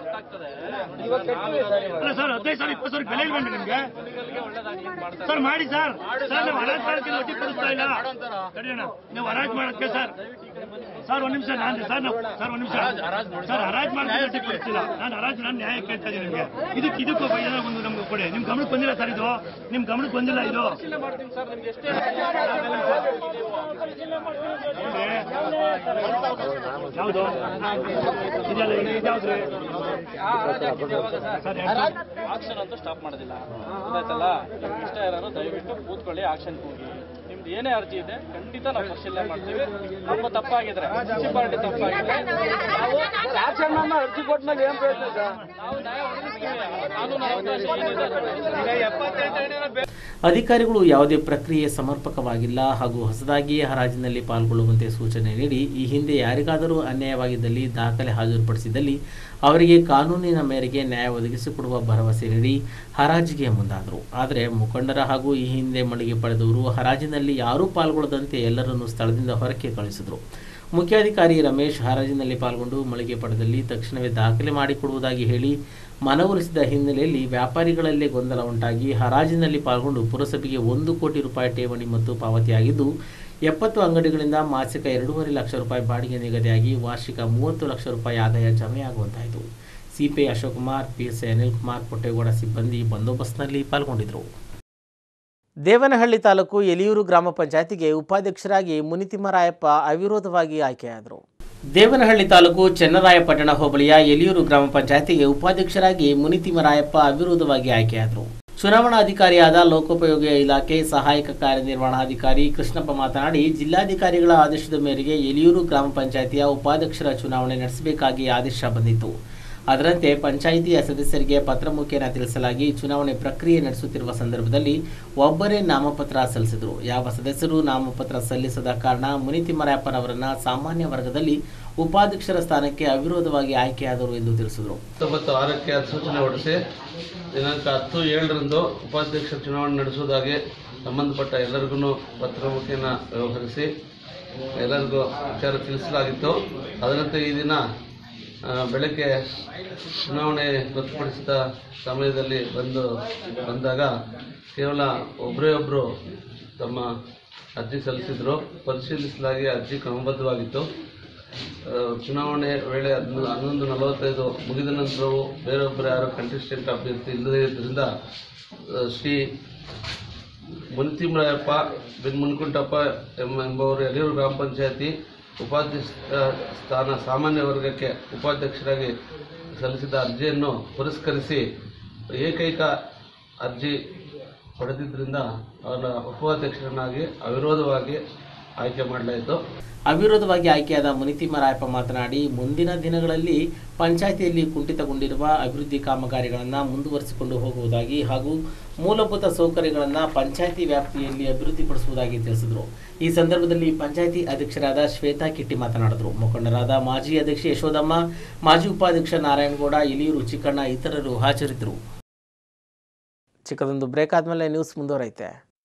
ಅಲ್ಲ ಸರ್ ಹದಿನೈದು ಸಾವಿರ ಇಪ್ಪತ್ತು ಸಾವಿರ ಬೆಲೆ ಇಲ್ವೇನ್ರಿ ನಿಮ್ಗೆ ಸರ್ ಮಾಡಿ ಸರ್ ಸರ್ ನಾವು ಹರಾಜ್ ಮಾಡೋಕ್ಕೆ ಒಟ್ಟಿ ಕೊಡಿಸ್ತಾ ಇಲ್ಲ ತಡಿಯೋಣ ನೀವು ಹರಾಜ್ ಮಾಡೋಕ್ಕೆ ಸರ್ ಸರ್ ಒಂದ್ ನಿಮಿಷ ನಾನು ಸರ್ ನಾವು ಸರ್ ಒಂದ್ ನಿಮಿಷ ಸರ್ ಹರಾಜ್ ಮಾಡೋಕ್ಕೆ ಒಟ್ಟಿ ಕೊಡಿಸ್ತಿಲ್ಲ ನಾನು ಹರಾಜ್ ನಾನು ನ್ಯಾಯ ಕೇಳ್ತಾ ಇದ್ದೀನಿ ನಿಮಗೆ ಇದಕ್ಕೆ ಇದಕ್ಕೂ ಏನೋ ಒಂದು ನಮ್ಗೆ ಕೊಡಿ ನಿಮ್ ಗಮನಕ್ಕೆ ಬಂದಿಲ್ಲ ಸರ್ ಇದು ನಿಮ್ ಗಮನಕ್ಕೆ ಬಂದಿಲ್ಲ ಇದು ಯಾವುದು ಇದೆಲ್ಲ ಇದ್ಯಾವ್ದ್ರಿ ಸರ್ ಎರಡು ಆಕ್ಷನ್ ಅಂತೂ ಸ್ಟಾಪ್ ಮಾಡೋದಿಲ್ಲ ಗೊತ್ತಾಯ್ತಲ್ಲ ನಿಮ್ಗೆ ಇಷ್ಟ ಇರೋರು ದಯವಿಟ್ಟು ಕೂತ್ಕೊಳ್ಳಿ ಆಕ್ಷನ್ ಹೋಗಿ ನಿಮ್ದು ಏನೇ ಅರ್ಜಿ ಇದೆ ಖಂಡಿತ ನಾವು ಪರಿಶೀಲನೆ ಮಾಡ್ತೀವಿ ನಮ್ಮ ತಪ್ಪಾಗಿದ್ರೆ ಮುನ್ಸಿಪಾಲಿಟಿ ತಪ್ಪಾಗಿದ್ರೆ ನಾವು ಅರ್ಜಿ ಕೊಟ್ಟಾಗ ಏನ್ ಪ್ರಯತ್ನ ನಾವು ನ್ಯಾಯ ಒದಗಿಸ್ತೀವಿ ಕಾನೂನು ಅವಕಾಶ ಏನಿದೆ ಎಪ್ಪತ್ತೆಂಟನೇ ಅಧಿಕಾರಿಗಳು ಯಾವುದೇ ಪ್ರಕ್ರಿಯೆ ಸಮರ್ಪಕವಾಗಿಲ್ಲ ಹಾಗೂ ಹೊಸದಾಗಿಯೇ ಹರಾಜಿನಲ್ಲಿ ಪಾಲ್ಗೊಳ್ಳುವಂತೆ ಸೂಚನೆ ನೀಡಿ ಈ ಹಿಂದೆ ಯಾರಿಗಾದರೂ ಅನ್ಯಾಯವಾಗಿದ್ದಲ್ಲಿ ದಾಖಲೆ ಹಾಜರುಪಡಿಸಿದಲ್ಲಿ ಅವರಿಗೆ ಕಾನೂನಿನ ಮೇರೆಗೆ ನ್ಯಾಯ ಒದಗಿಸಿಕೊಡುವ ಭರವಸೆ ನೀಡಿ ಹರಾಜಿಗೆ ಮುಂದಾದರು ಆದರೆ ಮುಖಂಡರ ಹಾಗೂ ಈ ಹಿಂದೆ ಮಳಿಗೆ ಪಡೆದವರು ಹರಾಜಿನಲ್ಲಿ ಯಾರೂ ಪಾಲ್ಗೊಳ್ಳದಂತೆ ಎಲ್ಲರನ್ನೂ ಸ್ಥಳದಿಂದ ಹೊರಕ್ಕೆ ಕಳಿಸಿದರು ಮುಖ್ಯಾಧಿಕಾರಿ ರಮೇಶ್ ಹರಾಜಿನಲ್ಲಿ ಪಾಲ್ಗೊಂಡು ಮಳಿಗೆ ಪಡೆದಲ್ಲಿ ತಕ್ಷಣವೇ ದಾಖಲೆ ಮಾಡಿಕೊಡುವುದಾಗಿ ಹೇಳಿ ಮನವೊಲಿಸಿದ ಹಿನ್ನೆಲೆಯಲ್ಲಿ ವ್ಯಾಪಾರಿಗಳಲ್ಲೇ ಗೊಂದಲ ಉಂಟಾಗಿ ಹರಾಜಿನಲ್ಲಿ ಪಾಲ್ಗೊಂಡು ಪುರಸಭೆಗೆ ಒಂದು ಕೋಟಿ ರೂಪಾಯಿ ಠೇವಣಿ ಮತ್ತು ಪಾವತಿಯಾಗಿದ್ದು ಎಪ್ಪತ್ತು ಅಂಗಡಿಗಳಿಂದ ಮಾಸಿಕ ಎರಡೂವರೆ ಲಕ್ಷ ರೂಪಾಯಿ ಬಾಡಿಗೆ ನಿಗದಿಯಾಗಿ ವಾರ್ಷಿಕ ಮೂವತ್ತು ಲಕ್ಷ ರೂಪಾಯಿ ಆದಾಯ ಜಮೆಯಾಗುವಂತಾಯಿತು ಸಿಪಿಐ ಅಶೋಕ್ ಕುಮಾರ್ ಪಿಎಸ್ಐ ಅನಿಲ್ ಕುಮಾರ್ ಕೊಟ್ಟೇಗೌಡ ಸಿಬ್ಬಂದಿ ಬಂದೋಬಸ್ತ್ನಲ್ಲಿ ಪಾಲ್ಗೊಂಡಿದ್ದರು ದೇವನಹಳ್ಳಿ ತಾಲೂಕು ಎಲಿಯೂರು ಗ್ರಾಮ ಪಂಚಾಯತಿಗೆ ಉಪಾಧ್ಯಕ್ಷರಾಗಿ ಮುನಿತಿಮ್ಮರಾಯಪ್ಪ ಅವಿರೋಧವಾಗಿ ಆಯ್ಕೆಯಾದರು ದೇವನಹಳ್ಳಿ ತಾಲೂಕು ಚೆನ್ನರಾಯಪಟ್ಟಣ ಹೋಬಳಿಯ ಎಲಿಯೂರು ಗ್ರಾಮ ಪಂಚಾಯತಿಗೆ ಉಪಾಧ್ಯಕ್ಷರಾಗಿ ಮುನಿತಿಮ್ಮರಾಯಪ್ಪ ಅವಿರೋಧವಾಗಿ ಆಯ್ಕೆಯಾದರು ಚುನಾವಣಾಧಿಕಾರಿಯಾದ ಲೋಕೋಪಯೋಗಿ ಇಲಾಖೆ ಸಹಾಯಕ ಕಾರ್ಯನಿರ್ವಹಣಾಧಿಕಾರಿ ಕೃಷ್ಣಪ್ಪ ಮಾತನಾಡಿ ಜಿಲ್ಲಾಧಿಕಾರಿಗಳ ಆದೇಶದ ಮೇರೆಗೆ ಎಲಿಯೂರು ಗ್ರಾಮ ಪಂಚಾಯತಿಯ ಉಪಾಧ್ಯಕ್ಷರ ಚುನಾವಣೆ ನಡೆಸಬೇಕಾಗಿ ಆದೇಶ ಬಂದಿತ್ತು ಅದರಂತೆ ಪಂಚಾಯಿತಿಯ ಸದಸ್ಯರಿಗೆ ಪತ್ರ ಮುಖೇನ ತಿಳಿಸಲಾಗಿ ಚುನಾವಣೆ ಪ್ರಕ್ರಿಯೆ ನಡೆಸುತ್ತಿರುವ ಸಂದರ್ಭದಲ್ಲಿ ಒಬ್ಬರೇ ನಾಮಪತ್ರ ಸಲ್ಲಿಸಿದರು ಯಾವ ಸದಸ್ಯರು ನಾಮಪತ್ರ ಸಲ್ಲಿಸದ ಕಾರಣ ಮುನಿತಿಮ್ಮರಾಯಪ್ಪನವರನ್ನ ಸಾಮಾನ್ಯ ವರ್ಗದಲ್ಲಿ ಉಪಾಧ್ಯಕ್ಷರ ಸ್ಥಾನಕ್ಕೆ ಅವಿರೋಧವಾಗಿ ಆಯ್ಕೆಯಾದರು ಎಂದು ತಿಳಿಸಿದರು ಹತ್ತೊಂಬತ್ತು ಆರಕ್ಕೆ ಅಧಿಸೂಚನೆ ಹೊರಡಿಸಿ ದಿನಾಂಕ ಹತ್ತು ಏಳರಂದು ಉಪಾಧ್ಯಕ್ಷ ಚುನಾವಣೆ ನಡೆಸುವುದಾಗಿ ಸಂಬಂಧಪಟ್ಟ ಎಲ್ಲರಿಗೂ ಪತ್ರ ಮುಖೇನ ವ್ಯವಹರಿಸಿ ಎಲ್ಲರಿಗೂ ವಿಚಾರ ತಿಳಿಸಲಾಗಿತ್ತು ಅದರಂತೆ ಈ ದಿನ ಆ, ಬೆಳಗ್ಗೆ ಚುನಾವಣೆ ಗೊತ್ತುಪಡಿಸಿದ ಸಮಯದಲ್ಲಿ ಬಂದು ಬಂದಾಗ ಕೇವಲ ಒಬ್ಬರೇ ಒಬ್ಬರು ತಮ್ಮ ಅರ್ಜಿ ಸಲ್ಲಿಸಿದ್ರು ಪರಿಶೀಲಿಸಲಾಗಿ ಅರ್ಜಿ ಕ್ರಮಬದ್ಧವಾಗಿತ್ತು ಆ, ಚುನಾವಣೆ ವೇಳೆ ಹನ್ನೊಂದು ಹನ್ನೊಂದು ನಲವತ್ತೈದು ಮುಗಿದ ನಂತರವೂ ಬೇರೊಬ್ಬರು ಯಾರು ಕಂಟೆಸ್ಟೆಂಟ್ ಅಭ್ಯರ್ಥಿ ಇಲ್ಲದೇ ಇದ್ದರಿಂದ ಆ, ಶ್ರೀ ಮುನಿತಿಮ್ಮರಾಯಪ್ಪ ಬಿನ್ ಮುನ್ಕುಂಟಪ್ಪ ಎಂಬ ಎಂಬುವರು ಯಡಿಯೂರು ಗ್ರಾಮ ಪಂಚಾಯತಿ ಉಪಾಧ್ಯಕ್ಷ ಸ್ಥಾನ ಸಾಮಾನ್ಯ ವರ್ಗಕ್ಕೆ ಉಪಾಧ್ಯಕ್ಷರಾಗಿ ಸಲ್ಲಿಸಿದ ಅರ್ಜಿಯನ್ನು ಪುರಸ್ಕರಿಸಿ ಏಕೈಕ ಅರ್ಜಿ ಪಡೆದಿದ್ದರಿಂದ ಅವರ ಉಪಾಧ್ಯಕ್ಷರನ್ನಾಗಿ ಅವಿರೋಧವಾಗಿ ಆಯ್ಕೆ ಮಾಡಲಾಯಿತು ಅವಿರೋಧವಾಗಿ ಆಯ್ಕೆಯಾದ ಮುನಿತಿಮ್ಮರಾಯಪ್ಪ ಮಾತನಾಡಿ ಮುಂದಿನ ದಿನಗಳಲ್ಲಿ ಪಂಚಾಯಿತಿಯಲ್ಲಿ ಕುಂಠಿತಗೊಂಡಿರುವ ಅಭಿವೃದ್ಧಿ ಕಾಮಗಾರಿಗಳನ್ನು ಮುಂದುವರಿಸಿಕೊಂಡು ಹೋಗುವುದಾಗಿ ಹಾಗೂ ಮೂಲಭೂತ ಸೌಕರ್ಯಗಳನ್ನು ಪಂಚಾಯಿತಿ ವ್ಯಾಪ್ತಿಯಲ್ಲಿ ಅಭಿವೃದ್ಧಿಪಡಿಸುವುದಾಗಿ ತಿಳಿಸಿದರು ಈ ಸಂದರ್ಭದಲ್ಲಿ ಪಂಚಾಯಿತಿ ಅಧ್ಯಕ್ಷರಾದ ಶ್ವೇತಾ ಕಿಟ್ಟಿ ಮಾತನಾಡಿದರು ಮುಖಂಡರಾದ ಮಾಜಿ ಅಧ್ಯಕ್ಷೆ ಯಶೋದಮ್ಮ ಮಾಜಿ ಉಪಾಧ್ಯಕ್ಷ ನಾರಾಯಣಗೌಡ ಇಲಿಯೂರು ಚಿಕ್ಕಣ್ಣ ಇತರರು ಹಾಜರಿದ್ದರು ಚಿಕ್ಕದೊಂದು ಬ್ರೇಕ್ ಆದಮೇಲೆ ನ್ಯೂಸ್ ಮುಂದುವರೈತೆ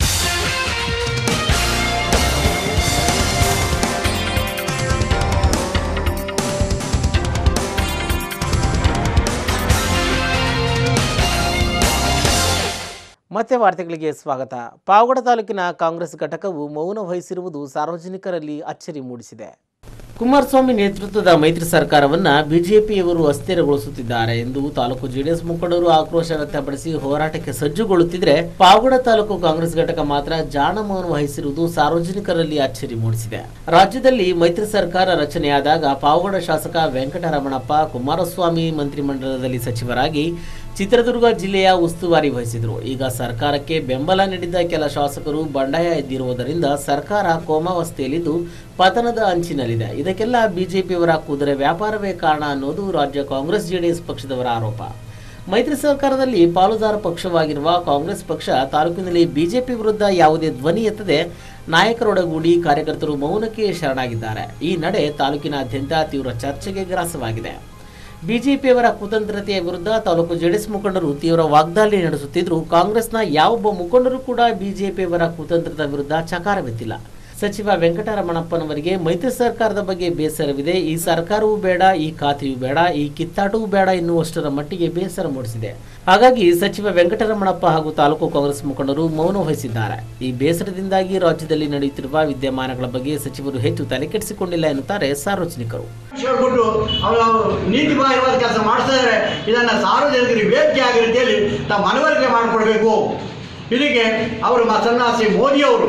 ಮತ್ತೆ ವಾರ್ತೆಗಳಿಗೆ ಸ್ವಾಗತ ಪಾವಗಡ ತಾಲೂಕಿನ ಕಾಂಗ್ರೆಸ್ ಘಟಕವು ಮೌನ ವಹಿಸಿರುವುದು ಸಾರ್ವಜನಿಕರಲ್ಲಿ ಅಚ್ಚರಿ ಮೂಡಿಸಿದೆ ಕುಮಾರಸ್ವಾಮಿ ನೇತೃತ್ವದ ಮೈತ್ರಿ ಸರ್ಕಾರವನ್ನ ಬಿಜೆಪಿಯವರು ಅಸ್ಥಿರಗೊಳಿಸುತ್ತಿದ್ದಾರೆ ಎಂದು ತಾಲೂಕು ಜೆಡಿಎಸ್ ಮುಖಂಡರು ಆಕ್ರೋಶ ವ್ಯಕ್ತಪಡಿಸಿ ಹೋರಾಟಕ್ಕೆ ಸಜ್ಜುಗೊಳ್ಳುತ್ತಿದ್ರೆ ಪಾವಗಡ ತಾಲೂಕು ಕಾಂಗ್ರೆಸ್ ಘಟಕ ಮಾತ್ರ ಜಾಣ ಮೌನ ವಹಿಸಿರುವುದು ಸಾರ್ವಜನಿಕರಲ್ಲಿ ಅಚ್ಚರಿ ಮೂಡಿಸಿದೆ ರಾಜ್ಯದಲ್ಲಿ ಮೈತ್ರಿ ಸರ್ಕಾರ ರಚನೆಯಾದಾಗ ಪಾವಗಡ ಶಾಸಕ ವೆಂಕಟರಮಣಪ್ಪ ಕುಮಾರಸ್ವಾಮಿ ಮಂತ್ರಿಮಂಡಲದಲ್ಲಿ ಸಚಿವರಾಗಿ ಚಿತ್ರದುರ್ಗ ಜಿಲ್ಲೆಯ ಉಸ್ತುವಾರಿ ವಹಿಸಿದರು ಈಗ ಸರ್ಕಾರಕ್ಕೆ ಬೆಂಬಲ ನೀಡಿದ್ದ ಕೆಲ ಶಾಸಕರು ಬಂಡಾಯ ಎದ್ದಿರುವುದರಿಂದ ಸರ್ಕಾರ ಕೋಮಾವಸ್ಥೆಯಲ್ಲಿದ್ದು ಪತನದ ಅಂಚಿನಲ್ಲಿದೆ ಇದಕ್ಕೆಲ್ಲ ಬಿಜೆಪಿಯವರ ಕುದುರೆ ವ್ಯಾಪಾರವೇ ಕಾರಣ ಅನ್ನೋದು ರಾಜ್ಯ ಕಾಂಗ್ರೆಸ್ ಜೆಡಿಎಸ್ ಪಕ್ಷದವರ ಆರೋಪ ಮೈತ್ರಿ ಸರ್ಕಾರದಲ್ಲಿ ಪಾಲುದಾರ ಪಕ್ಷವಾಗಿರುವ ಕಾಂಗ್ರೆಸ್ ಪಕ್ಷ ತಾಲೂಕಿನಲ್ಲಿ ಬಿಜೆಪಿ ವಿರುದ್ಧ ಯಾವುದೇ ಧ್ವನಿ ಎತ್ತದೆ ನಾಯಕರೊಡಗೂಡಿ ಕಾರ್ಯಕರ್ತರು ಮೌನಕ್ಕೆ ಶರಣಾಗಿದ್ದಾರೆ ಈ ನಡೆ ತಾಲೂಕಿನಾದ್ಯಂತ ತೀವ್ರ ಚರ್ಚೆಗೆ ಗ್ರಾಸವಾಗಿದೆ ಬಿಜೆಪಿಯವರ ಕುತಂತ್ರತೆಯ ವಿರುದ್ಧ ತಾಲೂಕು ಜೆಡಿಎಸ್ ಮುಖಂಡರು ತೀವ್ರ ವಾಗ್ದಾಳಿ ನಡೆಸುತ್ತಿದ್ದರೂ ಕಾಂಗ್ರೆಸ್ನ ಯಾವೊಬ್ಬ ಮುಖಂಡರು ಕೂಡ ಬಿಜೆಪಿಯವರ ಕುತಂತ್ರದ ವಿರುದ್ಧ ಚಕಾರವೆತ್ತಿಲ್ಲ ಸಚಿವ ವೆಂಕಟರಮಣಪ್ಪನವರಿಗೆ ಮೈತ್ರಿ ಸರ್ಕಾರದ ಬಗ್ಗೆ ಬೇಸರವಿದೆ ಈ ಸರ್ಕಾರವೂ ಬೇಡ ಈ ಖಾತೆಯೂ ಬೇಡ ಈ ಕಿತ್ತಾಟವೂ ಬೇಡ ಎನ್ನುವಷ್ಟರ ಮಟ್ಟಿಗೆ ಬೇಸರ ಮೂಡಿಸಿದೆ ಹಾಗಾಗಿ ಸಚಿವ ವೆಂಕಟರಮಣಪ್ಪ ಹಾಗೂ ತಾಲೂಕು ಕಾಂಗ್ರೆಸ್ ಮುಖಂಡರು ಮೌನ ವಹಿಸಿದ್ದಾರೆ ಈ ಬೇಸರದಿಂದಾಗಿ ರಾಜ್ಯದಲ್ಲಿ ನಡೆಯುತ್ತಿರುವ ವಿದ್ಯಮಾನಗಳ ಬಗ್ಗೆ ಸಚಿವರು ಹೆಚ್ಚು ತಲೆಕೆಡಿಸಿಕೊಂಡಿಲ್ಲ ಎನ್ನುತ್ತಾರೆ ಸಾರ್ವಜನಿಕರು ಹೇಳ್ಬಿಟ್ಟು ಅವರು ನೀತಿ ಬಾಹಿರವಾದ ಕೆಲಸ ಮಾಡ್ತಾ ಇದ್ದಾರೆ ಇದನ್ನ ಸಾರ್ವಜನಿಕರಿಗೆ ವೇದಿಕೆ ಆಗೋ ರೀತಿಯಲ್ಲಿ ತಾವು ಮನವರಿಕೆ ಮಾಡಿಕೊಡ್ಬೇಕು ಇದಕ್ಕೆ ಅವರು ಮ- ಸನ್ಯಾಸಿ ಮೋದಿಯವರು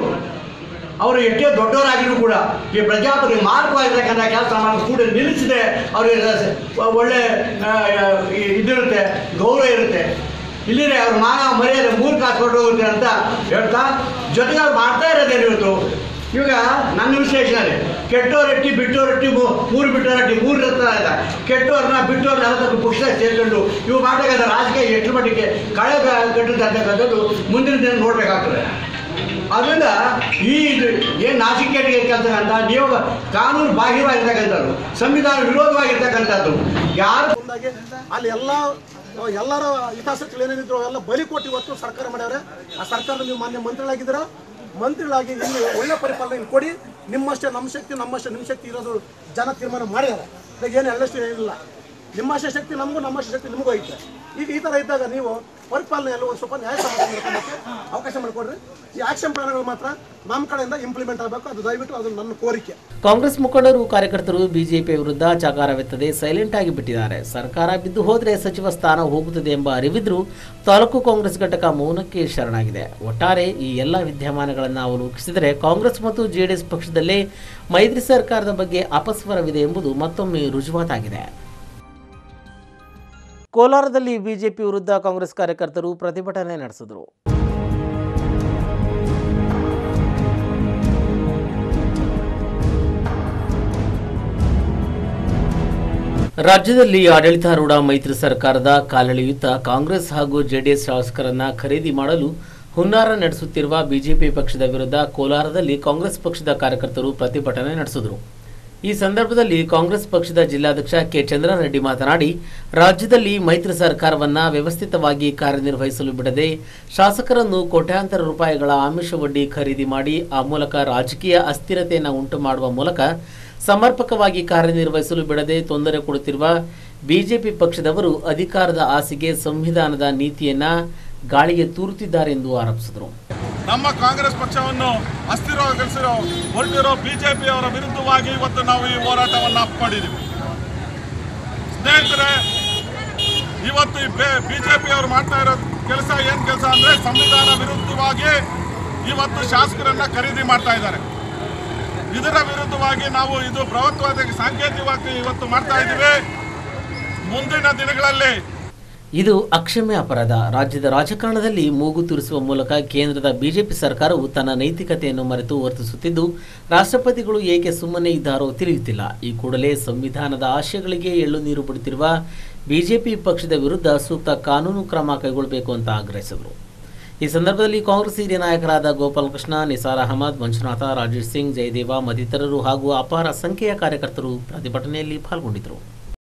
ಅವರು ಎಷ್ಟೇ ದೊಡ್ಡವರಾಗಿದ್ರು ಕೂಡ ಈ ಪ್ರಜಾಪತಿ ಮಾರ್ಗವಾಗಿರ್ತಕ್ಕಂಥ ಕೆಲಸ ಮಾಡಿ ಕೂಡ ನಿಲ್ಲಿಸಿದೆ ಅವರಿಗೆ ಸ- ಒಳ್ಳೆ ಆ, ಈ- ಇದಿರುತ್ತೆ ಗೌರವ ಇರುತ್ತೆ ಇಲ್ಲಿದೆ ಅವ್ರ ಮಾನ ಮರ್ಯಾದೆ ಮೂರು ಕಾಸು ಕೊಟ್ಟು ಹೋಗುತ್ತೆ ಅಂತ ಹೇಳ್ತಾ ಜೊತೆಗೆ ಅವ್ರು ಮಾಡ್ತಾ ಇರೋದೇನು ಇವತ್ತು ಇವಾಗ ನನ್ನ ವಿಶ್ಲೇಷಣೆ ಕೆಟ್ಟೋರಟ್ಟಿ ಬಿಟ್ಟೋರಟ್ಟಿ ಮೂ- ಮೂರು ಬಿಟ್ಟೋರಟ್ಟಿ ಮೂರು ರತ್ನ ಇದೆ ಕೆಟ್ಟೋರನ್ನ ಬಿಟ್ಟೋರ್ನ ಎಲ್ಲ ಪಕ್ಷ ಸೇರ್ಕೊಂಡು ಇವು ಮಾಡತಕ್ಕಂಥ ರಾಜಕೀಯ ಎಷ್ಟು ಮಟ್ಟಿಗೆ ಕಳೆ ಕಟ್ಟುತ್ತೆ ಅಂತಕ್ಕಂಥದ್ದು ಮುಂದಿನ ದಿನ ನೋಡಬೇಕಾಗ್ತದೆ ಅದರಿಂದ ಈ ಇದು ಏನು ನಾಚಿಕೆಟಿಗೆ ಕೆಲಸ ಅಂತ ನೀವು ಕಾನೂನು ಬಾಹಿರವಾಗಿರ್ತಕ್ಕಂಥದ್ದು ಸಂವಿಧಾನ ವಿರೋಧವಾಗಿರ್ತಕ್ಕಂಥದ್ದು ಯಾರು ಮುಂದಾಗಿ ಅಲ್ಲಿ ಎಲ್ಲ ಎಲ್ಲರ ಹಿತಾಸಕ್ತಿಗಳು ಏನೇನಿದ್ರು ಅವೆಲ್ಲ ಬಲಿ ಕೊಟ್ಟು ಇವತ್ತು ಸರ್ಕಾರ ಮಾಡ್ಯಾವ್ರೆ ಆ ಸರ್ಕಾರದ ನೀವು ಮಾನ್ಯ ಮಂತ್ರಿಗಳಾಗಿದ್ದೀರಾ ಮಂತ್ರಿಗಳಾಗಿ ಇಲ್ಲಿ ಒಳ್ಳೆ ಪರಿಪಾಲನೆ ಇಲ್ಲಿ ಕೊಡಿ ನಿಮ್ಮಷ್ಟೇ ನಮ್ಮ ಶಕ್ತಿ ನಮ್ಮಷ್ಟೇ ನಿಮ್ಮ ಶಕ್ತಿ ಇರೋದು ಜನ ತೀರ್ಮಾನ ಮಾಡಿದ್ದಾರೆ ಈಗ ಏನು ಎಲ್ಲಷ್ಟು ಏನಿಲ್ಲ ನಿಮ್ಮಷ್ಟೇ ಶಕ್ತಿ ನಮಗೂ ನಮ್ಮಷ್ಟೇ ಶಕ್ತಿ ನಿಮಗೂ ಐತೆ ಈಗ ಈ ಥರ ಇದ್ದಾಗ ನೀವು ಪರಿಪಾಲನೆಯಲ್ಲಿ ಒಂದು ಸ್ವಲ್ಪ ನ್ಯಾಯ ಸಮಾಧಾನ ಮಾಡ್ಕೊಳ್ಳೋಕ್ಕೆ ಅವಕಾಶ ಮಾಡಿಕೊಡ್ರಿ ಈ ಆಕ್ಷನ್ ಪ್ಲಾನ್ಗಳು ಮಾತ್ರ ನಮ್ಮ ಕಡೆಯಿಂದ ಇಂಪ್ಲಿಮೆಂಟ್ ಆಗಬೇಕು ಅದು ದಯವಿಟ್ಟು ಅದು ನನ್ನ ಕೋರಿಕೆ ಕಾಂಗ್ರೆಸ್ ಮುಖಂಡರು ಕಾರ್ಯಕರ್ತರು ಬಿಜೆಪಿ ವಿರುದ್ಧ ಚಕಾರವೆತ್ತದೆ ಸೈಲೆಂಟ್ ಆಗಿ ಬಿಟ್ಟಿದ್ದಾರೆ ಸರ್ಕಾರ ಬಿದ್ದು ಹೋದರೆ ಸಚಿವ ಸ್ಥಾನ ಹೋಗುತ್ತದೆ ಎಂಬ ಅರಿವಿದ್ರೂ ತಾಲೂಕು ಕಾಂಗ್ರೆಸ್ ಘಟಕ ಮೌನಕ್ಕೆ ಶರಣಾಗಿದೆ ಒಟ್ಟಾರೆ ಈ ಎಲ್ಲ ವಿದ್ಯಮಾನಗಳನ್ನು ಅವಲೋಕಿಸಿದರೆ ಕಾಂಗ್ರೆಸ್ ಮತ್ತು ಜೆಡಿಎಸ್ ಪಕ್ಷದಲ್ಲೇ ಮೈತ್ರಿ ಸರ್ಕಾರದ ಬಗ್ಗೆ ಅಪಸ್ವರವಿದೆ ಎಂಬುದು ಮತ್ತೊಮ್ಮೆ ರುಜುವಾತಾಗಿದೆ ಕೋಲಾರದಲ್ಲಿ ಬಿಜೆಪಿ ವಿರುದ್ಧ ಕಾಂಗ್ರೆಸ್ ಕಾರ್ಯಕರ್ತರು ಪ್ರತಿಭಟನೆ ನಡೆಸಿದರು ರಾಜ್ಯದಲ್ಲಿ ಆಡಳಿತಾರೂಢ ಮೈತ್ರಿ ಸರ್ಕಾರದ ಕಾಲೆಳೆಯುತ್ತಾ ಕಾಂಗ್ರೆಸ್ ಹಾಗೂ ಜೆಡಿಎಸ್ ಶಾಸಕರನ್ನ ಖರೀದಿ ಮಾಡಲು ಹುನ್ನಾರ ನಡೆಸುತ್ತಿರುವ ಬಿಜೆಪಿ ಪಕ್ಷದ ವಿರುದ್ಧ ಕೋಲಾರದಲ್ಲಿ ಕಾಂಗ್ರೆಸ್ ಪಕ್ಷದ ಕಾರ್ಯಕರ್ತರು ಪ್ರತಿಭಟನೆ ನಡೆಸಿದರು ಈ ಸಂದರ್ಭದಲ್ಲಿ ಕಾಂಗ್ರೆಸ್ ಪಕ್ಷದ ಜಿಲ್ಲಾಧ್ಯಕ್ಷ ಕೆ ಚಂದ್ರಾರೆಡ್ಡಿ ಮಾತನಾಡಿ ರಾಜ್ಯದಲ್ಲಿ ಮೈತ್ರಿ ಸರ್ಕಾರವನ್ನ ವ್ಯವಸ್ಥಿತವಾಗಿ ಕಾರ್ಯನಿರ್ವಹಿಸಲು ಬಿಡದೆ ಶಾಸಕರನ್ನು ಕೋಟ್ಯಾಂತರ ರೂಪಾಯಿಗಳ ಆಮಿಷ ವಡ್ಡಿ ಖರೀದಿ ಮಾಡಿ ಆ ಮೂಲಕ ರಾಜಕೀಯ ಅಸ್ಥಿರತೆಯನ್ನು ಉಂಟು ಮಾಡುವ ಮೂಲಕ ಸಮರ್ಪಕವಾಗಿ ಕಾರ್ಯನಿರ್ವಹಿಸಲು ಬಿಡದೆ ತೊಂದರೆ ಕೊಡುತ್ತಿರುವ ಬಿಜೆಪಿ ಪಕ್ಷದವರು ಅಧಿಕಾರದ ಆಸೆಗೆ ಸಂವಿಧಾನದ ನೀತಿಯನ್ನ ಗಾಳಿಗೆ ತೂರುತ್ತಿದ್ದಾರೆ ಎಂದು ಆರೋಪಿಸಿದರು ನಮ್ಮ ಕಾಂಗ್ರೆಸ್ ಪಕ್ಷವನ್ನು ಅಸ್ಥಿರಗೊಳಿಸಿರೋ ಹೊರಟಿರೋ ಬಿಜೆಪಿ ಅವರ ವಿರುದ್ಧವಾಗಿ ಇವತ್ತು ನಾವು ಈ ಹೋರಾಟವನ್ನು ಮಾಡಿದ್ದೀವಿ ಸ್ನೇಹಿತರೆ ಇವತ್ತು ಈ ಬಿಜೆಪಿ ಅವರು ಮಾಡ್ತಾ ಇರೋ ಕೆಲಸ ಏನ್ ಕೆಲಸ ಅಂದ್ರೆ ಸಂವಿಧಾನ ವಿರುದ್ಧವಾಗಿ ಇವತ್ತು ಶಾಸಕರನ್ನ ಖರೀದಿ ಮಾಡ್ತಾ ಇದ್ದಾರೆ ಇದರ ವಿರುದ್ಧವಾಗಿ ನಾವು ಇದು ಬೃಹತ್ವಾದ ಸಾಂಕೇತಿಕವಾಗಿ ಇವತ್ತು ಮಾಡ್ತಾ ಇದ್ದೀವಿ ಮುಂದಿನ ದಿನಗಳಲ್ಲಿ ಇದು ಅಕ್ಷಮ್ಯ ಅಪರಾಧ ರಾಜ್ಯದ ರಾಜಕಾರಣದಲ್ಲಿ ಮೂಗು ತುರಿಸುವ ಮೂಲಕ ಕೇಂದ್ರದ ಬಿಜೆಪಿ ಸರ್ಕಾರವು ತನ್ನ ನೈತಿಕತೆಯನ್ನು ಮರೆತು ವರ್ತಿಸುತ್ತಿದ್ದು ರಾಷ್ಟ್ರಪತಿಗಳು ಏಕೆ ಸುಮ್ಮನೆ ಇದ್ದಾರೋ ತಿಳಿಯುತ್ತಿಲ್ಲ ಈ ಕೂಡಲೇ ಸಂವಿಧಾನದ ಆಶಯಗಳಿಗೆ ಎಳ್ಳು ನೀರು ಬಿಡುತ್ತಿರುವ ಬಿಜೆಪಿ ಪಕ್ಷದ ವಿರುದ್ಧ ಸೂಕ್ತ ಕಾನೂನು ಕ್ರಮ ಕೈಗೊಳ್ಳಬೇಕು ಅಂತ ಆಗ್ರಹಿಸಿದರು ಈ ಸಂದರ್ಭದಲ್ಲಿ ಕಾಂಗ್ರೆಸ್ ಹಿರಿಯ ನಾಯಕರಾದ ಗೋಪಾಲಕೃಷ್ಣ ನಿಸಾರ್ ಅಹಮದ್ ಮಂಜುನಾಥ ರಾಜೇಶ್ ಸಿಂಗ್ ಜಯದೇವ ಮತ್ತಿತರರು ಹಾಗೂ ಅಪಾರ ಸಂಖ್ಯೆಯ ಕಾರ್ಯಕರ್ತರು ಪ್ರತಿಭಟನೆಯಲ್ಲಿ ಪಾಲ್ಗೊಂಡಿದ್ದರು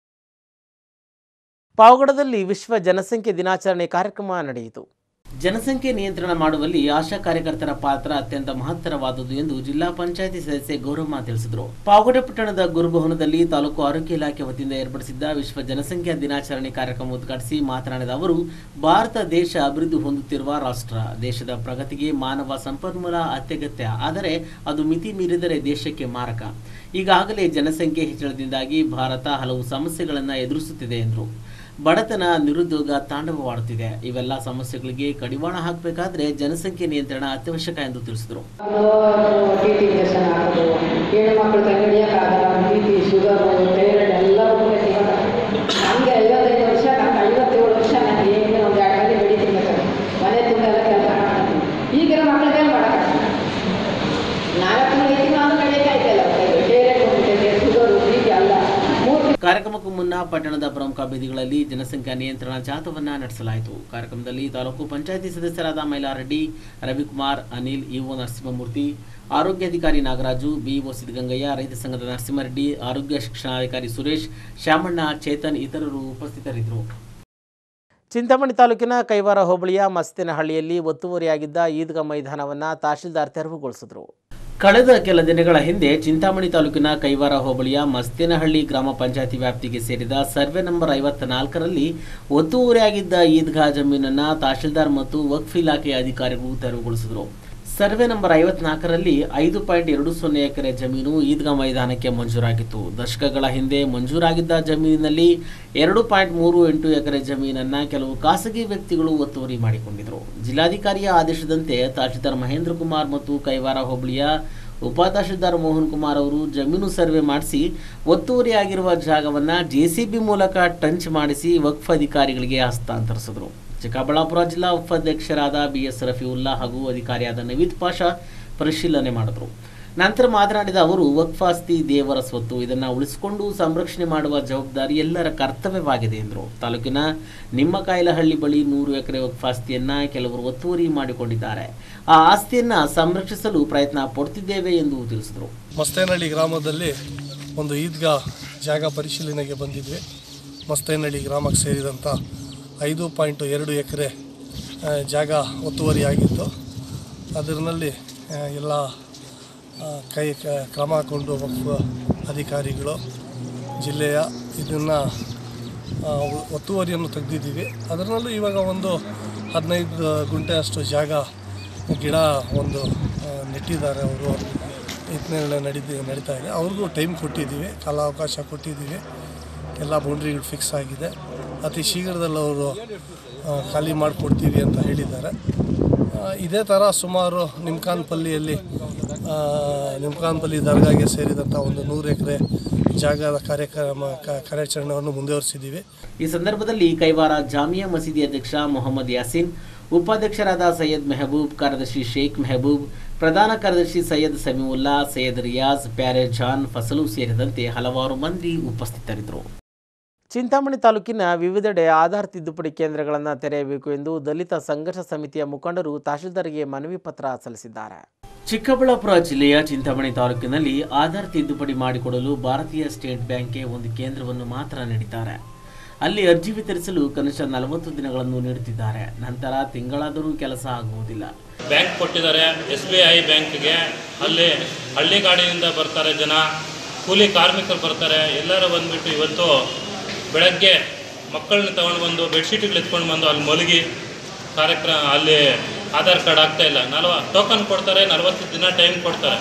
ಪಾವಗಡದಲ್ಲಿ ವಿಶ್ವ ಜನಸಂಖ್ಯೆ ದಿನಾಚರಣೆ ಕಾರ್ಯಕ್ರಮ ನಡೆಯಿತು ಜನಸಂಖ್ಯೆ ನಿಯಂತ್ರಣ ಮಾಡುವಲ್ಲಿ ಆಶಾ ಕಾರ್ಯಕರ್ತರ ಪಾತ್ರ ಅತ್ಯಂತ ಮಹತ್ತರವಾದುದು ಎಂದು ಜಿಲ್ಲಾ ಪಂಚಾಯಿತಿ ಸದಸ್ಯೆ ಗೌರಮ್ಮ ತಿಳಿಸಿದರು ಪಾವಗಡ ಪಟ್ಟಣದ ಗುರುಭವನದಲ್ಲಿ ತಾಲೂಕು ಆರೋಗ್ಯ ಇಲಾಖೆ ವತಿಯಿಂದ ಏರ್ಪಡಿಸಿದ್ದ ವಿಶ್ವ ಜನಸಂಖ್ಯಾ ದಿನಾಚರಣೆ ಕಾರ್ಯಕ್ರಮ ಉದ್ಘಾಟಿಸಿ ಮಾತನಾಡಿದ ಅವರು ಭಾರತ ದೇಶ ಅಭಿವೃದ್ಧಿ ಹೊಂದುತ್ತಿರುವ ರಾಷ್ಟ್ರ ದೇಶದ ಪ್ರಗತಿಗೆ ಮಾನವ ಸಂಪನ್ಮೂಲ ಅತ್ಯಗತ್ಯ ಆದರೆ ಅದು ಮಿತಿ ಮೀರಿದರೆ ದೇಶಕ್ಕೆ ಮಾರಕ ಈಗಾಗಲೇ ಜನಸಂಖ್ಯೆ ಹೆಚ್ಚಳದಿಂದಾಗಿ ಭಾರತ ಹಲವು ಸಮಸ್ಯೆಗಳನ್ನು ಎದುರಿಸುತ್ತಿದೆ ಎಂದರು ಬಡತನ ನಿರುದ್ಯೋಗ ತಾಂಡವವಾಡುತ್ತಿದೆ ಇವೆಲ್ಲ ಸಮಸ್ಯೆಗಳಿಗೆ ಕಡಿವಾಣ ಹಾಕಬೇಕಾದ್ರೆ ಜನಸಂಖ್ಯೆ ನಿಯಂತ್ರಣ ಅತ್ಯವಶ್ಯಕ ಎಂದು ತಿಳಿಸಿದರು ಟಿ ಟಿ ಇಂಜೆಕ್ಷನ್ ಹಾಕೋದು ಹೆಣ್ಣು ಮಕ್ಕಳು ತಂಗಡಿಯೋಕ್ಕಾಗಲ್ಲ ಬಿ ಪಿ ಶುಗರು ಥೈರಾಯ್ಡ್ ಎಲ್ಲ ಬಂದ್ಬಿಟ್ಟೈತೆ ಇವಾಗ ನಮಗೆ ಐವತ್ತೈದು ವರ್ಷ ನಮ್ಗೆ ಐವತ್ತೇಳು ವರ್ಷ ನಾನು ಏನು ಒಂದು ಎರಡು ಗಂಟೆ ಬೆಳಿತೀನಿ ಸರ್ ಮನೆ ತುಂಬ ಎಲ್ಲ ಕೆಲಸ ಮಾಡ್ತೀನಿ ಈಗಿರೋ ಮಕ್ಕಳಿಗೆ ಮಾಡೋಕ್ಕಾಗಲ್ಲ ನಾಲ್ಕು ತಿಂಗಳು ಐದು ತಿಂಗಳು ಆದ್ರೂ ನಡೆಯೋಕೆ ಆಯ್ತಲ್ಲ ಥೈರಾಯ್ಡ್ ಬಂದ್ಬಿಟ್ಟೈತೆ ಶುಗರು ಬಿ ಪಿ ಎಲ್ಲ ಮೂರು ಕಾರ್ಯಕ್ರಮಕ್ಕೂ ಮುನ್ನ ಪಟ್ಟಣದ ಪ್ರಮುಖ ಬೀದಿಗಳಲ್ಲಿ ಜನಸಂಖ್ಯಾ ನಿಯಂತ್ರಣ ಜಾಥವನ್ನ ನಡೆಸಲಾಯಿತು ಕಾರ್ಯಕ್ರಮದಲ್ಲಿ ತಾಲೂಕು ಪಂಚಾಯಿತಿ ಸದಸ್ಯರಾದ ಮೈಲಾರೆಡ್ಡಿ ರವಿಕುಮಾರ್ ಅನಿಲ್ ಇಒ ನರಸಿಂಹಮೂರ್ತಿ ಆರೋಗ್ಯಾಧಿಕಾರಿ ನಾಗರಾಜು ಬಿಇಒ ಸಿದ್ದಗಂಗಯ್ಯ ರೈತ ಸಂಘದ ನರಸಿಂಹರೆಡ್ಡಿ ಆರೋಗ್ಯ ಶಿಕ್ಷಣಾಧಿಕಾರಿ ಸುರೇಶ್ ಶ್ಯಾಮಣ್ಣ ಚೇತನ್ ಇತರರು ಉಪಸ್ಥಿತರಿದ್ದರು ಚಿಂತಾಮಣಿ ತಾಲೂಕಿನ ಕೈವಾರ ಹೋಬಳಿಯ ಮಸ್ತಿನಹಳ್ಳಿಯಲ್ಲಿ ಒತ್ತುವರಿಯಾಗಿದ್ದ ಈದ್ಗಾ ಮೈದಾನವನ್ನು ತಹಶೀಲ್ದಾರ್ ತೆರವುಗೊಳಿಸಿದರು ಕಳೆದ ಕೆಲ ದಿನಗಳ ಹಿಂದೆ ಚಿಂತಾಮಣಿ ತಾಲೂಕಿನ ಕೈವಾರ ಹೋಬಳಿಯ ಮಸ್ತಿನಹಳ್ಳಿ ಗ್ರಾಮ ಪಂಚಾಯತಿ ವ್ಯಾಪ್ತಿಗೆ ಸೇರಿದ ಸರ್ವೆ ನಂಬರ್ ಐವತ್ತ ನಾಲ್ಕರಲ್ಲಿ ಒತ್ತುವರಿಯಾಗಿದ್ದ ಈದ್ಗಾ ಜಮೀನನ್ನು ತಹಶೀಲ್ದಾರ್ ಮತ್ತು ವಕ್ಫ್ ಇಲಾಖೆಯ ಅಧಿಕಾರಿಗಳು ತೆರವುಗೊಳಿಸಿದರು ಸರ್ವೆ ನಂಬರ್ ಐವತ್ನಾಲ್ಕರಲ್ಲಿ ಐದು ಪಾಯಿಂಟ್ ಎರಡು ಸೊನ್ನೆ ಎಕರೆ ಜಮೀನು ಈದ್ಗಾ ಮೈದಾನಕ್ಕೆ ಮಂಜೂರಾಗಿತ್ತು ದಶಕಗಳ ಹಿಂದೆ ಮಂಜೂರಾಗಿದ್ದ ಜಮೀನಿನಲ್ಲಿ ಎರಡು ಪಾಯಿಂಟ್ ಮೂರು ಎಂಟು ಎಕರೆ ಜಮೀನನ್ನ ಕೆಲವು ಖಾಸಗಿ ವ್ಯಕ್ತಿಗಳು ಒತ್ತುವರಿ ಮಾಡಿಕೊಂಡಿದ್ದರು ಜಿಲ್ಲಾಧಿಕಾರಿಯ ಆದೇಶದಂತೆ ತಹಶೀಲ್ದಾರ್ ಮಹೇಂದ್ರ ಕುಮಾರ್ ಮತ್ತು ಕೈವಾರ ಹೋಬಳಿಯ ಉಪ ತಹಶೀಲ್ದಾರ್ ಮೋಹನ್ ಕುಮಾರ್ ಅವರು ಜಮೀನು ಸರ್ವೆ ಮಾಡಿಸಿ ಒತ್ತುವರಿಯಾಗಿರುವ ಜಾಗವನ್ನ ಜೆಸಿಬಿ ಮೂಲಕ ಟಂಚ್ ಮಾಡಿಸಿ ವಕ್ಫ್ ಅಧಿಕಾರಿಗಳಿಗೆ ಹಸ್ತಾಂತರಿಸಿದರು ಚಿಕ್ಕಬಳ್ಳಾಪುರ ಜಿಲ್ಲಾ ಉಪಾಧ್ಯಕ್ಷರಾದ ಬಿ ಎಸ್ ರಫಿವುಲ್ಲಾ ಹಾಗೂ ಅಧಿಕಾರಿಯಾದ ನವೀದ್ ಪಾಷಾ ಪರಿಶೀಲನೆ ಮಾಡಿದರು ನಂತರ ಮಾತನಾಡಿದ ಅವರು ವಕ್ಫ್ ಆಸ್ತಿ ದೇವರ ಸ್ವತ್ತು ಇದನ್ನು ಉಳಿಸಿಕೊಂಡು ಸಂರಕ್ಷಣೆ ಮಾಡುವ ಜವಾಬ್ದಾರಿ ಎಲ್ಲರ ಕರ್ತವ್ಯವಾಗಿದೆ ಎಂದರು ತಾಲೂಕಿನ ನಿಮ್ಮಕಾಯಿಲಹಳ್ಳಿ ಬಳಿ ನೂರು ಎಕರೆ ವಕ್ಫ್ ಆಸ್ತಿಯನ್ನ ಕೆಲವರು ಒತ್ತುವರಿ ಮಾಡಿಕೊಂಡಿದ್ದಾರೆ ಆ ಆಸ್ತಿಯನ್ನ ಸಂರಕ್ಷಿಸಲು ಪ್ರಯತ್ನ ಪಡುತ್ತಿದ್ದೇವೆ ಎಂದು ತಿಳಿಸಿದರು ಮಸ್ತೇನಹಳ್ಳಿ ಗ್ರಾಮದಲ್ಲಿ ಒಂದು ಈದ್ಗಾ ಜಾಗ ಪರಿಶೀಲನೆಗೆ ಬಂದಿದ್ವಿ ಮಸ್ತೇನಹಳ್ಳಿ ಗ್ರಾಮಕ್ಕೆ ಸೇರಿದಂಥ ಐದು ಪಾಯಿಂಟ್ ಎರಡು ಎಕರೆ ಜಾಗ ಒತ್ತುವರಿಯಾಗಿತ್ತು ಅದರಲ್ಲಿ ಆ, ಎಲ್ಲ ಆ, ಕೈ ಕ- ಕ್ರಮ ಹಾಕೊಂಡು ವಕ್ಫ್ ಅಧಿಕಾರಿಗಳು ಜಿಲ್ಲೆಯ ಇದನ್ನು ಒತ್ತುವರಿಯನ್ನು ತೆಗೆದಿದ್ದೀವಿ ಅದರಲ್ಲೂ ಇವಾಗ ಒಂದು ಹದಿನೈದು ಗುಂಟೆ ಅಷ್ಟು ಜಾಗ ಗಿಡ ಒಂದು ಆ, ನೆಟ್ಟಿದ್ದಾರೆ ಅವರು ಇತನೆಲ್ಲ ನಡೀತಿ ನಡೀತಾ ಇದೆ ಅವ್ರಿಗೂ ಟೈಮ್ ಕೊಟ್ಟಿದ್ದೀವಿ ಕಾಲಾವಕಾಶ ಕೊಟ್ಟಿದ್ದೀವಿ ಎಲ್ಲ ಬೌಂಡ್ರಿಗಳು ಫಿಕ್ಸ್ ಆಗಿದೆ ಅತಿ ಶೀಘ್ರದಲ್ಲಿ ಅವರು ಆ, ಖಾಲಿ ಮಾಡಿಕೊಡ್ತೀವಿ ಅಂತ ಹೇಳಿದ್ದಾರೆ ಆ, ಇದೇ ಥರ ಸುಮಾರು ನಿಮ್ಕಾನ್ಪಲ್ಲಿಯಲ್ಲಿ ಆ, ನಿಮ್ಕಾನ್ಪಲ್ಲಿ ದರ್ಗಾಗೆ ಸೇರಿದಂಥ ಒಂದು ನೂರು ಎಕರೆ ಜಾಗದ ಕಾರ್ಯಕ್ರಮ ಕ- ಕಾರ್ಯಾಚರಣೆಯನ್ನು ಮುಂದುವರಿಸಿದ್ದೀವಿ ಈ ಸಂದರ್ಭದಲ್ಲಿ ಕೈವಾರ ಜಾಮಿಯಾ ಮಸೀದಿ ಅಧ್ಯಕ್ಷ ಮೊಹಮ್ಮದ್ ಯಾಸೀನ್ ಉಪಾಧ್ಯಕ್ಷರಾದ ಸೈಯದ್ ಮೆಹಬೂಬ್ ಕಾರ್ಯದರ್ಶಿ ಶೇಖ್ ಮೆಹಬೂಬ್ ಪ್ರಧಾನ ಕಾರ್ಯದರ್ಶಿ ಸೈಯದ್ ಸಮೀವುಲ್ಲಾ ಸೈಯದ್ ರಿಯಾಜ್ ಪ್ಯಾರೆ ಜಾನ್ ಫಸಲು ಸೇರಿದಂತೆ ಹಲವಾರು ಮಂದಿ ಉಪಸ್ಥಿತರಿದ್ದರು ಚಿಂತಾಮಣಿ ತಾಲೂಕಿನ ವಿವಿಧೆಡೆ ಆಧಾರ್ ತಿದ್ದುಪಡಿ ಕೇಂದ್ರಗಳನ್ನು ತೆರೆಯಬೇಕು ಎಂದು ದಲಿತ ಸಂಘರ್ಷ ಸಮಿತಿಯ ಮುಖಂಡರು ತಹಶೀಲ್ದಾರ್ಗೆ ಮನವಿ ಪತ್ರ ಸಲ್ಲಿಸಿದ್ದಾರೆ ಚಿಕ್ಕಬಳ್ಳಾಪುರ ಜಿಲ್ಲೆಯ ಚಿಂತಾಮಣಿ ತಾಲೂಕಿನಲ್ಲಿ ಆಧಾರ್ ತಿದ್ದುಪಡಿ ಮಾಡಿಕೊಡಲು ಭಾರತೀಯ ಸ್ಟೇಟ್ ಬ್ಯಾಂಕ್ಗೆ ಒಂದು ಕೇಂದ್ರವನ್ನು ಮಾತ್ರ ನೀಡಿದ್ದಾರೆ ಅಲ್ಲಿ ಅರ್ಜಿ ವಿತರಿಸಲು ಕನಿಷ್ಠ ನಲವತ್ತು ದಿನಗಳನ್ನು ನೀಡುತ್ತಿದ್ದಾರೆ ನಂತರ ತಿಂಗಳಾದರೂ ಕೆಲಸ ಆಗುವುದಿಲ್ಲ ಬ್ಯಾಂಕ್ ಕೊಟ್ಟಿದ್ದಾರೆ ಎಸ್ ಬಿ ಐ ಬ್ಯಾಂಕ್ಗೆ ಅಲ್ಲಿ ಹಳ್ಳಿಗಾಡಿನಿಂದ ಬರ್ತಾರೆ ಜನ ಕೂಲಿ ಕಾರ್ಮಿಕರು ಬರ್ತಾರೆ ಎಲ್ಲರೂ ಬಂದ್ಬಿಟ್ಟು ಇವತ್ತು ಬೆಳಗ್ಗೆ ಮಕ್ಕಳನ್ನ ತಗೊಂಡು ಬಂದು ಬೆಡ್ಶೀಟ್ಗಳು ಎತ್ಕೊಂಡು ಬಂದು ಅಲ್ಲಿ ಮಲಗಿ ಕಾರ್ಯಕ್ರಮ ಅಲ್ಲಿ ಆಧಾರ್ ಕಾರ್ಡ್ ಆಗ್ತಾ ಇಲ್ಲ ನಲ್ವ ಟೋಕನ್ ಕೊಡ್ತಾರೆ ನಲವತ್ತು ದಿನ ಟೈಮ್ ಕೊಡ್ತಾರೆ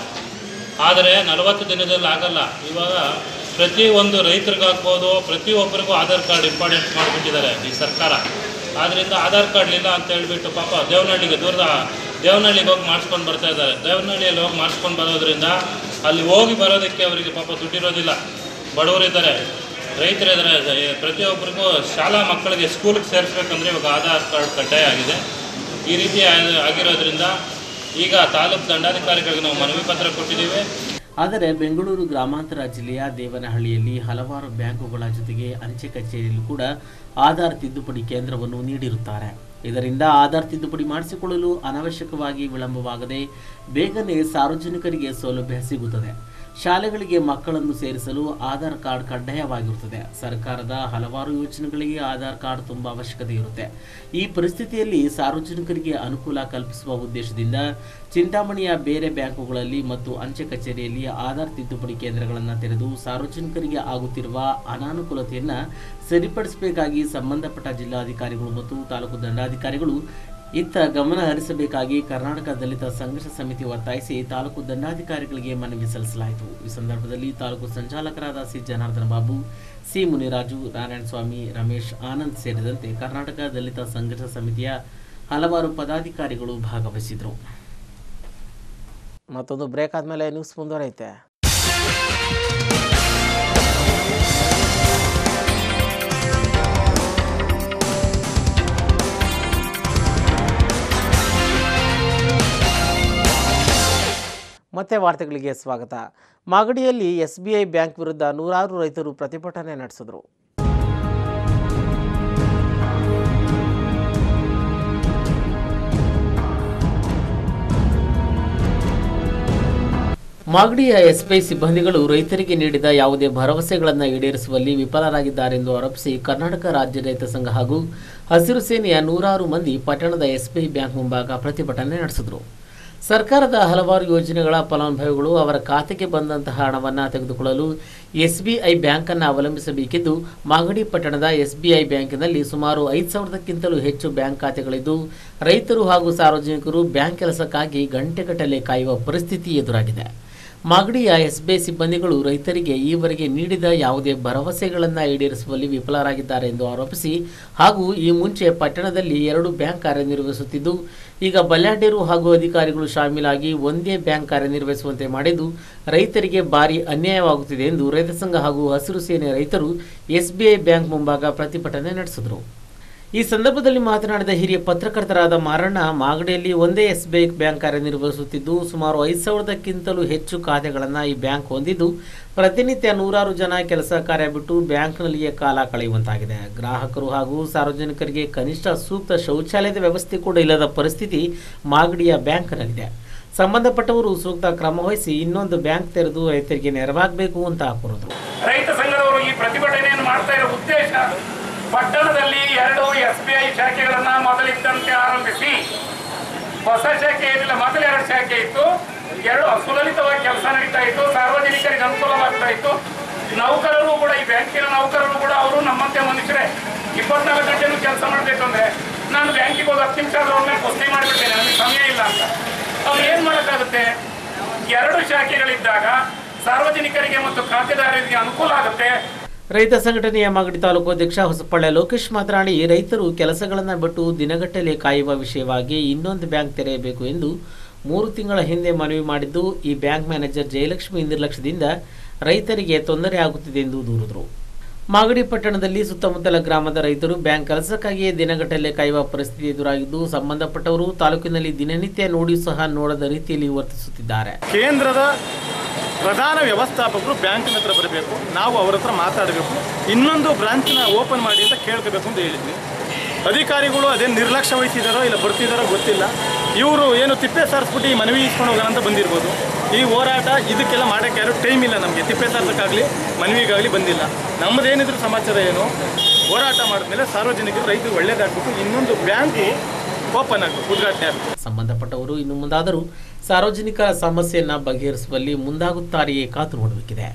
ಆದರೆ ನಲವತ್ತು ದಿನದಲ್ಲಿ ಆಗಲ್ಲ ಇವಾಗ ಪ್ರತಿ ಒಂದು ರೈತರಿಗಾಗ್ಬೋದು ಪ್ರತಿಯೊಬ್ಬರಿಗೂ ಆಧಾರ್ ಕಾರ್ಡ್ ಇಂಪಾರ್ಟೆಂಟ್ ಮಾಡಿಬಿಟ್ಟಿದ್ದಾರೆ ಈ ಸರ್ಕಾರ ಆದ್ದರಿಂದ ಆಧಾರ್ ಕಾರ್ಡ್ ಇಲ್ಲ ಅಂತ ಹೇಳ್ಬಿಟ್ಟು ಪಾಪ ದೇವನಹಳ್ಳಿಗೆ ದೂರದ ದೇವನಹಳ್ಳಿಗೆ ಹೋಗಿ ಮಾಡಿಸ್ಕೊಂಡು ಬರ್ತಾ ಇದ್ದಾರೆ ದೇವನಹಳ್ಳಿಯಲ್ಲಿ ಹೋಗಿ ಮಾಡಿಸ್ಕೊಂಡು ಬರೋದ್ರಿಂದ ಅಲ್ಲಿ ಹೋಗಿ ಬರೋದಕ್ಕೆ ಅವರಿಗೆ ಪಾಪ ದುಡ್ಡಿರೋದಿಲ್ಲ ಬಡವರಿದ್ದಾರೆ ರೈತರಿದ್ದಾರೆ ಪ್ರತಿಯೊಬ್ಬರಿಗೂ ಶಾಲಾ ಮಕ್ಕಳಿಗೆ ಸ್ಕೂಲಿಗೆ ಸೇರಿಸ್ಬೇಕಂದ್ರೆ ಇವಾಗ ಆಧಾರ್ ಕಾರ್ಡ್ ಕಡ್ಡಾಯ ಆಗಿದೆ ಈ ರೀತಿ ಆಗಿ- ಆಗಿರೋದ್ರಿಂದ ಈಗ ತಾಲೂಕು ದಂಡಾಧಿಕಾರಿಗಳಿಗೆ ನಾವು ಮನವಿ ಪತ್ರ ಕೊಟ್ಟಿದ್ದೀವಿ ಆದರೆ ಬೆಂಗಳೂರು ಗ್ರಾಮಾಂತರ ಜಿಲ್ಲೆಯ ದೇವನಹಳ್ಳಿಯಲ್ಲಿ ಹಲವಾರು ಬ್ಯಾಂಕುಗಳ ಜೊತೆಗೆ ಅಂಚೆ ಕಚೇರಿಯಲ್ಲೂ ಕೂಡ ಆಧಾರ್ ತಿದ್ದುಪಡಿ ಕೇಂದ್ರವನ್ನು ನೀಡಿರುತ್ತಾರೆ ಇದರಿಂದ ಆಧಾರ್ ತಿದ್ದುಪಡಿ ಮಾಡಿಸಿಕೊಳ್ಳಲು ಅನಾವಶ್ಯಕವಾಗಿ ವಿಳಂಬವಾಗದೆ ಬೇಗನೆ ಸಾರ್ವಜನಿಕರಿಗೆ ಸೌಲಭ್ಯ ಸಿಗುತ್ತದೆ ಶಾಲೆಗಳಿಗೆ ಮಕ್ಕಳನ್ನು ಸೇರಿಸಲು ಆಧಾರ್ ಕಾರ್ಡ್ ಕಡ್ಡಾಯವಾಗಿರುತ್ತದೆ ಸರ್ಕಾರದ ಹಲವಾರು ಯೋಜನೆಗಳಿಗೆ ಆಧಾರ್ ಕಾರ್ಡ್ ತುಂಬ ಅವಶ್ಯಕತೆ ಇರುತ್ತೆ ಈ ಪರಿಸ್ಥಿತಿಯಲ್ಲಿ ಸಾರ್ವಜನಿಕರಿಗೆ ಅನುಕೂಲ ಕಲ್ಪಿಸುವ ಉದ್ದೇಶದಿಂದ ಚಿಂತಾಮಣಿಯ ಬೇರೆ ಬ್ಯಾಂಕುಗಳಲ್ಲಿ ಮತ್ತು ಅಂಚೆ ಕಚೇರಿಯಲ್ಲಿ ಆಧಾರ್ ತಿದ್ದುಪಡಿ ಕೇಂದ್ರಗಳನ್ನು ತೆರೆದು ಸಾರ್ವಜನಿಕರಿಗೆ ಆಗುತ್ತಿರುವ ಅನಾನುಕೂಲತೆಯನ್ನು ಸರಿಪಡಿಸಬೇಕಾಗಿ ಸಂಬಂಧಪಟ್ಟ ಜಿಲ್ಲಾಧಿಕಾರಿಗಳು ಮತ್ತು ತಾಲೂಕು ದಂಡಾಧಿಕಾರಿಗಳು ಇತ್ತ ಗಮನ ಹರಿಸಬೇಕಾಗಿ ಕರ್ನಾಟಕ ದಲಿತ ಸಂಘರ್ಷ ಸಮಿತಿ ಒತ್ತಾಯಿಸಿ ತಾಲೂಕು ದಂಡಾಧಿಕಾರಿಗಳಿಗೆ ಮನವಿ ಸಲ್ಲಿಸಲಾಯಿತು ಈ ಸಂದರ್ಭದಲ್ಲಿ ತಾಲೂಕು ಸಂಚಾಲಕರಾದ ಸಿ ಜನಾರ್ದನ ಬಾಬು ಸಿ ಮುನಿರಾಜು ನಾರಾಯಣಸ್ವಾಮಿ ರಮೇಶ್ ಆನಂದ್ ಸೇರಿದಂತೆ ಕರ್ನಾಟಕ ದಲಿತ ಸಂಘರ್ಷ ಸಮಿತಿಯ ಹಲವಾರು ಪದಾಧಿಕಾರಿಗಳು ಭಾಗವಹಿಸಿದರು ಮತ್ತೊಂದು ಬ್ರೇಕ್ ಆದಮೇಲೆ ನ್ಯೂಸ್ ಮುಂದುವರೈತೆ ಮತ್ತೆ ವಾರ್ತೆಗಳಿಗೆ ಸ್ವಾಗತ ಮಾಗಡಿಯಲ್ಲಿ ಎಸ್ ಬಿ ಐ ಬ್ಯಾಂಕ್ ವಿರುದ್ಧ ನೂರಾರು ರೈತರು ಪ್ರತಿಭಟನೆ ನಡೆಸಿದರು ಮಾಗಡಿಯ ಎಸ್ಬಿಐ ಸಿಬ್ಬಂದಿಗಳು ರೈತರಿಗೆ ನೀಡಿದ ಯಾವುದೇ ಭರವಸೆಗಳನ್ನು ಈಡೇರಿಸುವಲ್ಲಿ ವಿಫಲರಾಗಿದ್ದಾರೆಂದು ಆರೋಪಿಸಿ ಕರ್ನಾಟಕ ರಾಜ್ಯ ರೈತ ಸಂಘ ಹಾಗೂ ಹಸಿರು ಸೇನೆಯ ನೂರಾರು ಮಂದಿ ಪಟ್ಟಣದ ಎಸ್ಬಿಐ ಬ್ಯಾಂಕ್ ಮುಂಭಾಗ ಪ್ರತಿಭಟನೆ ನಡೆಸಿದರು ಸರ್ಕಾರದ ಹಲವಾರು ಯೋಜನೆಗಳ ಫಲಾನುಭವಿಗಳು ಅವರ ಖಾತೆಗೆ ಬಂದಂತಹ ಹಣವನ್ನು ತೆಗೆದುಕೊಳ್ಳಲು ಎಸ್ಬಿಐ ಬ್ಯಾಂಕನ್ನು ಅವಲಂಬಿಸಬೇಕಿದ್ದು ಮಾಗಡಿ ಪಟ್ಟಣದ ಎಸ್ಬಿಐ ಬ್ಯಾಂಕಿನಲ್ಲಿ ಸುಮಾರು ಐದು ಸಾವಿರದಕ್ಕಿಂತಲೂ ಹೆಚ್ಚು ಬ್ಯಾಂಕ್ ಖಾತೆಗಳಿದ್ದು ರೈತರು ಹಾಗೂ ಸಾರ್ವಜನಿಕರು ಬ್ಯಾಂಕ್ ಕೆಲಸಕ್ಕಾಗಿ ಗಂಟೆಗಟ್ಟಲೆ ಕಾಯುವ ಪರಿಸ್ಥಿತಿ ಎದುರಾಗಿದೆ ಮಾಗಡಿಯ ಎಸ್ಬಿಐ ಸಿಬ್ಬಂದಿಗಳು ರೈತರಿಗೆ ಈವರೆಗೆ ನೀಡಿದ ಯಾವುದೇ ಭರವಸೆಗಳನ್ನು ಈಡೇರಿಸುವಲ್ಲಿ ವಿಫಲರಾಗಿದ್ದಾರೆ ಎಂದು ಆರೋಪಿಸಿ ಹಾಗೂ ಈ ಮುಂಚೆ ಪಟ್ಟಣದಲ್ಲಿ ಎರಡು ಬ್ಯಾಂಕ್ ಕಾರ್ಯನಿರ್ವಹಿಸುತ್ತಿದ್ದು ಈಗ ಬಲ್ಯಾಢ್ಯರು ಹಾಗೂ ಅಧಿಕಾರಿಗಳು ಶಾಮೀಲಾಗಿ ಒಂದೇ ಬ್ಯಾಂಕ್ ಕಾರ್ಯನಿರ್ವಹಿಸುವಂತೆ ಮಾಡಿದ್ದು ರೈತರಿಗೆ ಭಾರಿ ಅನ್ಯಾಯವಾಗುತ್ತಿದೆ ಎಂದು ರೈತ ಸಂಘ ಹಾಗೂ ಹಸಿರು ಸೇನೆ ರೈತರು ಎಸ್ಬಿಐ ಬ್ಯಾಂಕ್ ಮುಂಭಾಗ ಪ್ರತಿಭಟನೆ ನಡೆಸಿದರು ಈ ಸಂದರ್ಭದಲ್ಲಿ ಮಾತನಾಡಿದ ಹಿರಿಯ ಪತ್ರಕರ್ತರಾದ ಮಾರಣ್ಣ ಮಾಗಡಿಯಲ್ಲಿ ಒಂದೇ ಎಸ್ ಬಿ ಐ ಬ್ಯಾಂಕ್ ಕಾರ್ಯನಿರ್ವಹಿಸುತ್ತಿದ್ದು ಸುಮಾರು ಐದು ಸಾವಿರದಕ್ಕಿಂತಲೂ ಹೆಚ್ಚು ಖಾತೆಗಳನ್ನು ಈ ಬ್ಯಾಂಕ್ ಹೊಂದಿದ್ದು ಪ್ರತಿನಿತ್ಯ ನೂರಾರು ಜನ ಕೆಲಸ ಕಾರ್ಯ ಬಿಟ್ಟು ಬ್ಯಾಂಕ್ನಲ್ಲಿಯೇ ಕಾಲ ಕಳೆಯುವಂತಾಗಿದೆ ಗ್ರಾಹಕರು ಹಾಗೂ ಸಾರ್ವಜನಿಕರಿಗೆ ಕನಿಷ್ಠ ಸೂಕ್ತ ಶೌಚಾಲಯದ ವ್ಯವಸ್ಥೆ ಕೂಡ ಇಲ್ಲದ ಪರಿಸ್ಥಿತಿ ಮಾಗಡಿಯ ಬ್ಯಾಂಕ್ನಲ್ಲಿದೆ ಸಂಬಂಧಪಟ್ಟವರು ಸೂಕ್ತ ಕ್ರಮ ವಹಿಸಿ ಇನ್ನೊಂದು ಬ್ಯಾಂಕ್ ತೆರೆದು ರೈತರಿಗೆ ನೆರವಾಗಬೇಕು ಅಂತ ಕೋರಿದ್ರು ರೈತ ಸಂಘದವರು ಈ ಪ್ರತಿಭಟನೆಯನ್ನು ಮಾಡ್ತಾ ಇರೋ ಉದ್ದೇಶ ಪಟ್ಟಣದಲ್ಲಿ ಎರಡು ಎಸ್ ಬಿ ಐ ಶಾಖೆಗಳನ್ನ ಮೊದಲಿದ್ದಂತೆ ಆರಂಭಿಸಿ ಹೊಸ ಶಾಖೆ ಏನಿಲ್ಲ ಮೊದಲು ಎರಡು ಶಾಖೆ ಇತ್ತು ಎರಡು ಸುಲಲಿತವಾಗಿ ಕೆಲಸ ನಡೀತಾ ಇತ್ತು ಸಾರ್ವಜನಿಕರಿಗೆ ಅನುಕೂಲವಾಗ್ತಾ ಇತ್ತು ನೌಕರರು ಕೂಡ ಈ ಬ್ಯಾಂಕಿನ ನೌಕರರು ಕೂಡ ಅವರು ನಮ್ಮಂತೆ ಮನುಷ್ಯರೇ ಇಪ್ಪತ್ನಾಲ್ಕು ಗಂಟೆನೂ ಕೆಲಸ ಮಾಡಬೇಕಂದ್ರೆ ನಾನು ಬ್ಯಾಂಕಿಗೆ ಹೋಗಿ ಹತ್ತು ನಿಮಿಷ ಆದ್ರೂ ಅವ್ರನ್ನ ಕುಸ್ತಿ ಮಾಡಿಬಿಡ್ತೇನೆ ನನಗೆ ಸಮಯ ಇಲ್ಲ ಅಂತ ಅವ್ರು ಏನು ಮಾಡೋಕ್ಕಾಗುತ್ತೆ ಎರಡು ಶಾಖೆಗಳಿದ್ದಾಗ ಸಾರ್ವಜನಿಕರಿಗೆ ಮತ್ತು ಖಾತೆದಾರರಿಗೆ ಅನುಕೂಲ ಆಗುತ್ತೆ ರೈತ ಸಂಘಟನೆಯ ಮಾಗಡಿ ತಾಲೂಕು ಅಧ್ಯಕ್ಷ ಹೊಸಪಳ್ಳ ಲೋಕೇಶ್ ಮಾತನಾಡಿ ರೈತರು ಕೆಲಸಗಳನ್ನು ಬಿಟ್ಟು ದಿನಗಟ್ಟಲೆ ಕಾಯುವ ವಿಷಯವಾಗಿ ಇನ್ನೊಂದು ಬ್ಯಾಂಕ್ ತೆರೆಯಬೇಕು ಎಂದು ಮೂರು ತಿಂಗಳ ಹಿಂದೆ ಮನವಿ ಮಾಡಿದ್ದು ಈ ಬ್ಯಾಂಕ್ ಮ್ಯಾನೇಜರ್ ಜಯಲಕ್ಷ್ಮಿ ನಿರ್ಲಕ್ಷ್ಯದಿಂದ ರೈತರಿಗೆ ತೊಂದರೆ ಆಗುತ್ತಿದೆ ಎಂದು ದೂರಿದರು ಮಾಗಡಿ ಪಟ್ಟಣದಲ್ಲಿ ಸುತ್ತಮುತ್ತಲ ಗ್ರಾಮದ ರೈತರು ಬ್ಯಾಂಕ್ ಕೆಲಸಕ್ಕಾಗಿಯೇ ದಿನಗಟ್ಟಲೆ ಕಾಯುವ ಪರಿಸ್ಥಿತಿ ಎದುರಾಗಿದ್ದು ಸಂಬಂಧಪಟ್ಟವರು ತಾಲೂಕಿನಲ್ಲಿ ದಿನನಿತ್ಯ ನೋಡಿ ಸಹ ನೋಡದ ರೀತಿಯಲ್ಲಿ ವರ್ತಿಸುತ್ತಿದ್ದಾರೆ ಕೇಂದ್ರದ ಪ್ರಧಾನ ವ್ಯವಸ್ಥಾಪಕರು ಬ್ಯಾಂಕಿನ ಹತ್ರ ಬರಬೇಕು ನಾವು ಅವ್ರ ಹತ್ರ ಮಾತಾಡಬೇಕು ಇನ್ನೊಂದು ಬ್ರಾಂಚ್ನ ಓಪನ್ ಮಾಡಿ ಅಂತ ಕೇಳ್ಕೋಬೇಕು ಅಂತ ಹೇಳಿದ್ವಿ ಅಧಿಕಾರಿಗಳು ಅದೇನು ನಿರ್ಲಕ್ಷ್ಯ ವಹಿಸಿದಾರೋ ಇಲ್ಲ ಬರ್ತಿದಾರೋ ಗೊತ್ತಿಲ್ಲ ಇವರು ಏನು ತಿಪ್ಪೆ ಸಾರಿಸ್ಬಿಟ್ಟು ಈ ಮನವಿ ಇಸ್ಕೊಂಡು ಹೋಗೋಣ ಅಂತ ಬಂದಿರ್ಬೋದು ಈ ಹೋರಾಟ ಇದಕ್ಕೆಲ್ಲ ಮಾಡೋಕ್ಕೆ ಯಾರು ಟೈಮ್ ಇಲ್ಲ ನಮಗೆ ತಿಪ್ಪೆ ಸಾರ್ಸೋಕ್ಕಾಗಲಿ ಮನವಿಗಾಗಲಿ ಬಂದಿಲ್ಲ ನಮ್ಮದೇನಿದ್ರು ಸಮಾಚಾರ ಏನು ಹೋರಾಟ ಮಾಡಿದ್ಮೇಲೆ ಸಾರ್ವಜನಿಕರು ರೈತರು ಒಳ್ಳೇದಾಗ್ಬಿಟ್ಟು ಇನ್ನೊಂದು ಬ್ಯಾಂಕು ಓಪನ್ ಆಗಬೇಕು ಉದ್ಘಾಟನೆ ಆಗಬೇಕು ಸಂಬಂಧಪಟ್ಟವರು ಇನ್ನು ಮುಂದಾದರೂ ಸಾರ್ವಜನಿಕರ ಸಮಸ್ಯೆಯನ್ನ ಬಗೆಹರಿಸುವಲ್ಲಿ ಮುಂದಾಗುತ್ತಾರೆಯೇ ಕಾತು ನೋಡಬೇಕಿದೆ